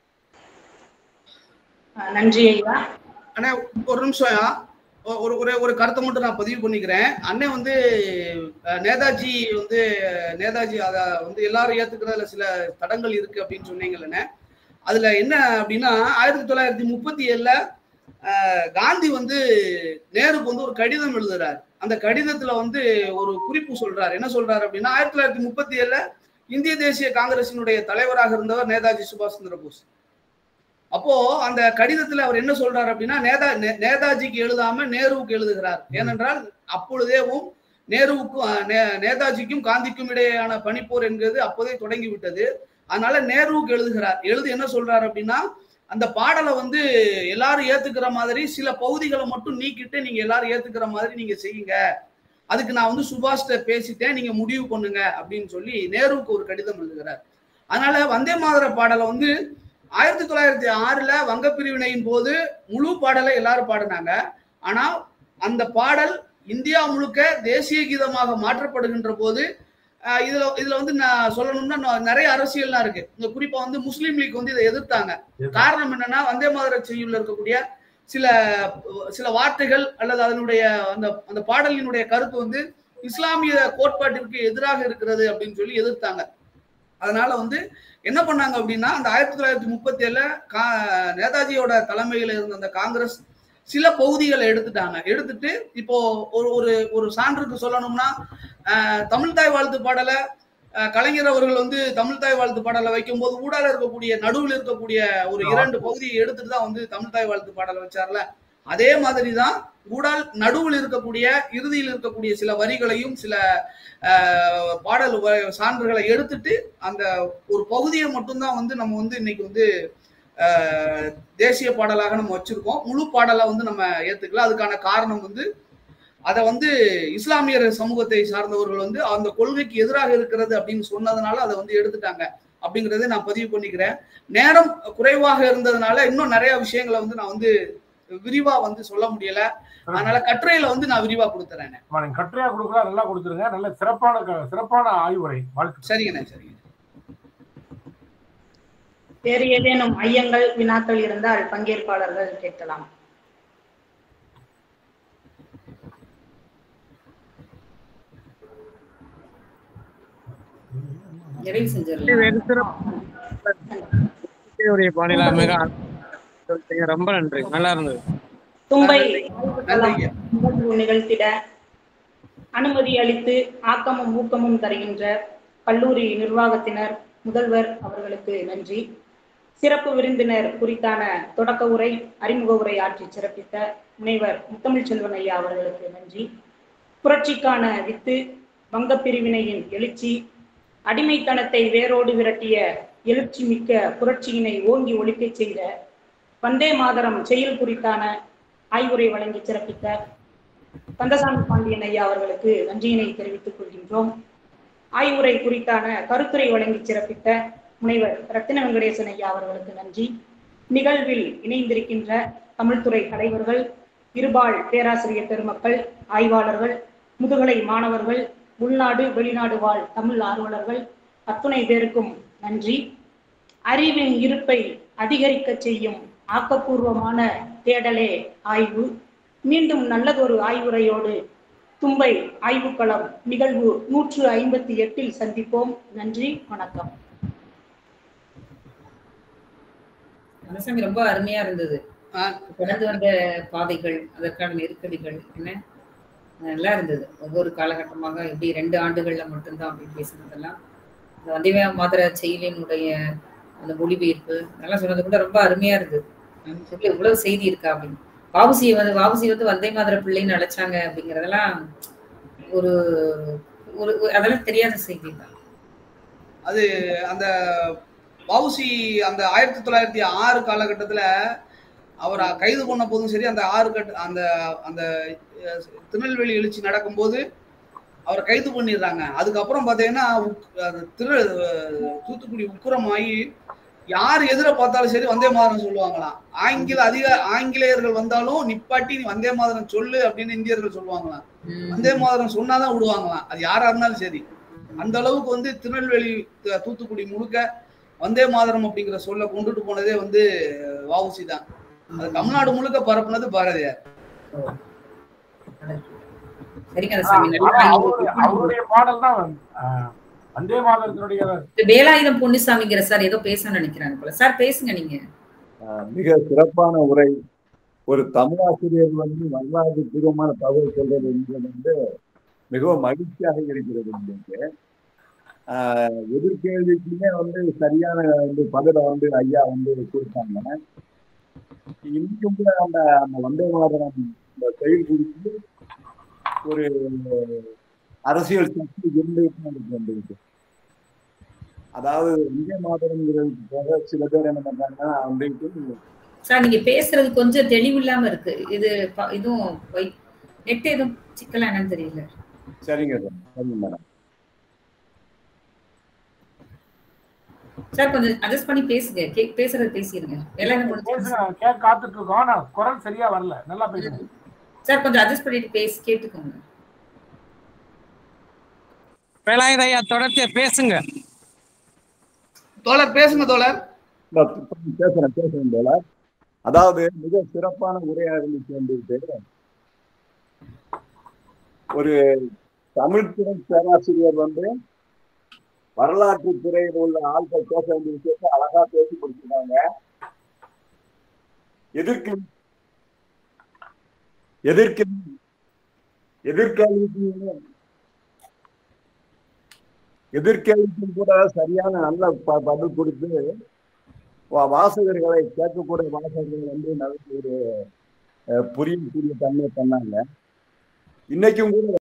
அஹ் நன்றி ஐயா அண்ணே ஒரு நிமிஷம் ஒ- ஒரு ஒரே ஒரு கருத்தை மட்டும் நான் பதிவு பண்ணிக்கிறேன் அண்ணன் வந்து அஹ், நேதாஜி வந்து நேதாஜி அத வந்து எல்லாரும் ஏத்துக்கிறதுல சில தடங்கள் இருக்கு அப்படின்னு சொன்னீங்கல்லண்ணே அதுல என்ன அப்படின்னா ஆயிரத்தி தொள்ளாயிரத்தி முப்பத்தி ஏழுல அஹ், காந்தி வந்து நேருக்கு வந்து ஒரு கடிதம் எழுதுறாரு அந்த கடிதத்துல வந்து ஒரு குறிப்பு சொல்றாரு என்ன சொல்றாரு அப்படின்னா ஆயிரத்தி தொள்ளாயிரத்தி முப்பத்தி ஏழுல இந்திய தேசிய காங்கிரசினுடைய தலைவராக இருந்தவர் நேதாஜி சுபாஷ் சந்திர போஸ் அப்போ அந்த கடிதத்துல அவர் என்ன சொல்றாரு அப்படின்னா நேதா நே- நேதாஜிக்கு எழுதாம நேருவுக்கு எழுதுகிறார் ஏனென்றால் அப்பொழுதேவும் நேருவுக்கும் அஹ், நே- நேதாஜிக்கும் காந்திக்கும் இடையேயான பனிப்போர் என்கிறது அப்போதே தொடங்கி விட்டது அதனால நேருவுக்கு எழுதுகிறார் எழுதி என்ன சொல்றாரு அப்படின்னா அந்த பாடலை வந்து எல்லாரும் ஏத்துக்கிற மாதிரி சில பகுதிகளை மட்டும் நீக்கிட்டு நீங்க எல்லாரும் ஏத்துக்கிற மாதிரி நீங்க செய்யுங்க அதுக்கு நான் வந்து சுபாஷ்ட பேசிட்டேன் நீங்க முடிவு பண்ணுங்க அப்படின்னு சொல்லி நேருவுக்கு ஒரு கடிதம் எழுதுகிறார் அதனால வந்தே மாதர பாடலை வந்து ஆயிரத்தி தொள்ளாயிரத்தி ஆறுல வங்க பிரிவினையின் போது முழு பாடலை எல்லாரும் பாடினாங்க ஆனா அந்த பாடல் இந்தியா முழுக்க தேசிய கீதமாக மாற்றப்படுகின்ற போது அஹ், இதுல இதுல வந்து நான் சொல்லணும்னா நான் நிறைய அரசியல்லாம் இருக்கு இந்த குறிப்பா வந்து முஸ்லீம் லீக் வந்து இதை எதிர்த்தாங்க காரணம் என்னன்னா வந்தே மாதர செய்யுள்ள இருக்கக்கூடிய சில சில வார்த்தைகள் அல்லது அதனுடைய அந்த அந்த பாடலினுடைய கருத்து வந்து இஸ்லாமிய கோட்பாட்டிற்கு எதிராக இருக்கிறது அப்படின்னு சொல்லி எதிர்த்தாங்க அதனால வந்து என்ன பண்ணாங்க அப்படின்னா அந்த ஆயிரத்தி தொள்ளாயிரத்தி முப்பத்தி ஏழுல கா நேதாஜியோட தலைமையில இருந்த அந்த காங்கிரஸ் சில பகுதிகளை எடுத்துட்டாங்க எடுத்துட்டு இப்போ ஒரு ஒரு ஒரு சான்றுக்கு சொல்லணும்னா அஹ், தமிழ் தாய் வாழ்த்து பாடலை அஹ், கலைஞர் அவர்கள் வந்து தமிழ் தாய் வாழ்த்து பாடலை வைக்கும்போது ஊடால இருக்கக்கூடிய நடுவில் இருக்கக்கூடிய ஒரு இரண்டு பகுதியை எடுத்துட்டு தான் வந்து தமிழ் தாய் வாழ்த்து பாடலை வச்சார்ல அதே மாதிரி தான் ஊடால் நடுவில் இருக்கக்கூடிய இறுதியில் இருக்கக்கூடிய சில வரிகளையும் சில அஹ், பாடல் வ- சான்றுகளை எடுத்துட்டு அந்த ஒரு பகுதியை மட்டும்தான் வந்து நம்ம வந்து இன்னைக்கு வந்து அஹ், தேசிய பாடலாக நம்ம வச்சிருக்கோம் முழு பாடலை வந்து நம்ம ஏத்துக்கல அதுக்கான காரணம் வந்து அதை வந்து இஸ்லாமியர் சமூகத்தை சார்ந்தவர்கள் வந்து அந்த கொள்கைக்கு எதிராக இருக்கிறது அப்படின்னு சொன்னதுனால அதை வந்து எடுத்துட்டாங்க அப்படிங்கறதை நான் பதிவு பண்ணிக்கிறேன் நேரம் குறைவாக இருந்ததுனால இன்னும் நிறைய விஷயங்களை வந்து நான் வந்து விரிவா வந்து சொல்ல முடியல அதனால கட்டுரையில வந்து நான் விரிவா கொடுத்துறேன் ஆமா, நீங்க கட்டுரையா கொடுக்கலாம் நல்லா கொடுத்துருங்க நல்ல சிறப்பான க- சிறப்பான ஆய்வுரை வாழ்த்து சரிங்கண்ணே சரிங்க வேறு ஏதேனும் ஐயங்கள் வினாக்கள் இருந்தால் பங்கேற்பாளர்கள் கேட்கலாம் நிறைவு செஞ்சிடலாம் வேறு சிறப்பு பாணியில மிக சொல்லிட்டீங்க. ரொம்ப நன்றி நல்லா இருந்தது தும்பை நன்றிங்க நிகழ்வு நிகழ்த்திட அனுமதி அளித்து ஆக்கமும் ஊக்கமும் தருகின்ற கல்லூரி நிர்வாகத்தினர் முதல்வர் அவர்களுக்கு நன்றி சிறப்பு விருந்தினர் குறித்தான தொடக்க உரை அறிமுக உரை ஆற்றி சிறப்பித்த முனைவர் முத்தமிழ் செல்வன் ஐயா அவர்களுக்கு நன்றி புரட்சிக்கான வித்து வங்கப் பிரிவினையின் எழுச்சி அடிமைத்தனத்தை வேரோடு விரட்டிய எழுச்சி மிக்க புரட்சியினை ஓங்கி ஒழிக்கச் செய்த வந்தே மாதரம் செயல் குறித்தான ஆய்வுரை வழங்கி சிறப்பித்த கந்தசாமி பாண்டியன் ஐயா அவர்களுக்கு நன்றியினை தெரிவித்துக் கொள்கின்றோம் ஆய்வுரை குறித்தான கருத்துரை வழங்கி சிறப்பித்த முனைவர் ரத்தின வெங்கடேசன் ஐயா அவர்களுக்கு நன்றி நிகழ்வில் இணைந்திருக்கின்ற தமிழ்துறை தலைவர்கள் இருபால் பேராசிரியர் பெருமக்கள் ஆய்வாளர்கள் முதுகலை மாணவர்கள் உள்நாடு வெளிநாடு வாழ் தமிழ் ஆர்வலர்கள் அத்துணை பேருக்கும் நன்றி அறிவின் இருப்பை அதிகரிக்கச் செய்யும் ஆக்கப்பூர்வமான தேடலே ஆய்வு மீண்டும் நல்லதொரு ஆய்வுரையோடு தும்பை ஆய்வுக்களம் நிகழ்வு நூற்று ஐம்பத்தி எட்டில் சந்திப்போம் நன்றி வணக்கம் கந்தசாமி ரொம்ப அருமையா இருந்தது ஆ. கடந்து வந்த பாதைகள் அதற்கான நெருக்கடிகள் என்ன நல்லா இருந்தது ஒவ்வொரு காலகட்டமாக எப்படி ரெண்டு ஆண்டுகள்ல மட்டும்தான் அப்படி பேசுனதெல்லாம் இந்த வந்தே மாதர செயலினுடைய அந்த மொழிபெயர்ப்பு நல்லா சொன்னது கூட ரொம்ப அருமையா இருந்தது சொல்லி இவ்வளவு செய்தி இருக்கா அப்படின்னு வாபுசியை வந்து வாபுசி வந்து வந்தே மாதர பிள்ளைன்னு அழைச்சாங்க அப்படிங்கறதெல்லாம் ஒரு ஒரு ஒரு- அதெல்லாம் தெரியாத செய்தி தான் அது அந்த வவுசி அந்த ஆயிரத்தி தொள்ளாயிரத்தி ஆறு காலகட்டத்துல அவரை கைது பண்ண போதும் சரி அந்த ஆறு கட்ட அந்த அந்த அஹ், திருநெல்வேலி எழுச்சி நடக்கும்போது அவரை கைது பண்ணிடுறாங்க அதுக்கப்புறம் பார்த்தீங்கன்னா உக்- அது திரு அஹ், தூத்துக்குடி உக்குரமாகி யார் எதிர பார்த்தாலும் சரி வந்தே மாதரம் சொல்லுவாங்களாம் ஆங்கில அதிக ஆங்கிலேயர்கள் வந்தாலும் நிப்பாட்டி நீ வந்தே மாதரம் சொல்லு அப்படின்னு இந்தியர்கள் சொல்லுவாங்களாம் உம் வந்தே மாதரம் சொன்னாதான் விடுவாங்களாம் அது யாரா இருந்தாலும் சரி அந்த அளவுக்கு வந்து திருநெல்வேலி த- தூத்துக்குடி முழுக்க வந்தே மாதரம் அப்படிங்கிற சொல்ல கொண்டுட்டு போனதே வந்து வவுசி தான் அது தமிழ்நாடு முழுக்க பரப்புனது பாரதியார் சரிங்க கந்தசாமி நல்லா ஆனா ஆய்வு அவருடைய- அவருடைய பாடல் தான் வந்தே மாதத்தினுடைய இந்த வேலாயுதம் பொன்னுசாமிங்கிற சார் ஏதோ பேச நினைக்கிறாங்க போல சார் பேசுங்க நீங்க ஆஹ் மிக சிறப்பான உரை ஒரு தமிழாசிரியர் வந்து வரலாறு பூர்வமான தகவல் சொல்றது என்பது வந்து மிகவும் மகிழ்ச்சியாக இருக்கிறது உங்களுக்கு ஆஹ் எதிர்கேள்விக்குமே வந்து சரியான வந்து பதிலை வந்து ஐயா வந்து கொடுத்தாங்க இன்னும் கூட அந்த அந்த வந்தே மாதரம் இந்த செயல் குறித்து ஒரு அரசியல் சக்தி இருந்துட்டு வந்திருக்கு அதாவது இந்திய மாதம்ங்கிறதுக்கு போக சில பேர் என்ன பண்றாங்கன்னா அப்படின்ட்டு சார் நீங்க பேசுறது கொஞ்சம் தெளிவில்லாம இருக்கு இது ப- இதுவும் நெட் எதுவும் சிக்கலா என்னன்னு தெரியல சரிங்க சார் சரிங்க மேடம் சார் கொஞ்சம் அட்ஜஸ்ட் பண்ணி பேசுங்க கே- பேசுறது பேசிடுங்க எல்லாம் முடிஞ்சு பேசுங்க கேட்க காத்துட்டு இருக்கோம் ஆனா குரல் சரியா வரல நல்லா பேசுங்க சார் கொஞ்சம் அட்ஜஸ்ட் பண்ணிட்டு பேசி கேட்டுக்கோங்க வேலாயுத ஐயா தொடர்ச்சியா பேசுங்க தோழர் பேசுங்க தோழர் இல்ல, பேசுறேன் பேசுறேன் போல அதாவது மிக சிறப்பான உரையா இருந்துச்சு வந்துட்டு ஒரு தமிழ்துறை பேராசிரியர் வந்து வரலாற்று துறையில் உள்ள ஆட்கள் பேச வேண்டிய விஷயத்தை அழகா பேசி கொடுத்துருக்காங்க எதிர்க்கு எதிர்க்கு எதிர்கேள்விக்கு எதிர்கேள்விக்கு கூட சரியான நல்ல ப- பதில் கொடுத்து வா- வாசகர்களை கேட்கக்கூடிய வாசகர்கள் வந்து நல்ல ஒரு அஹ், புரியக்கூடிய தன்மை பண்ணாங்க இன்னைக்கும் கூட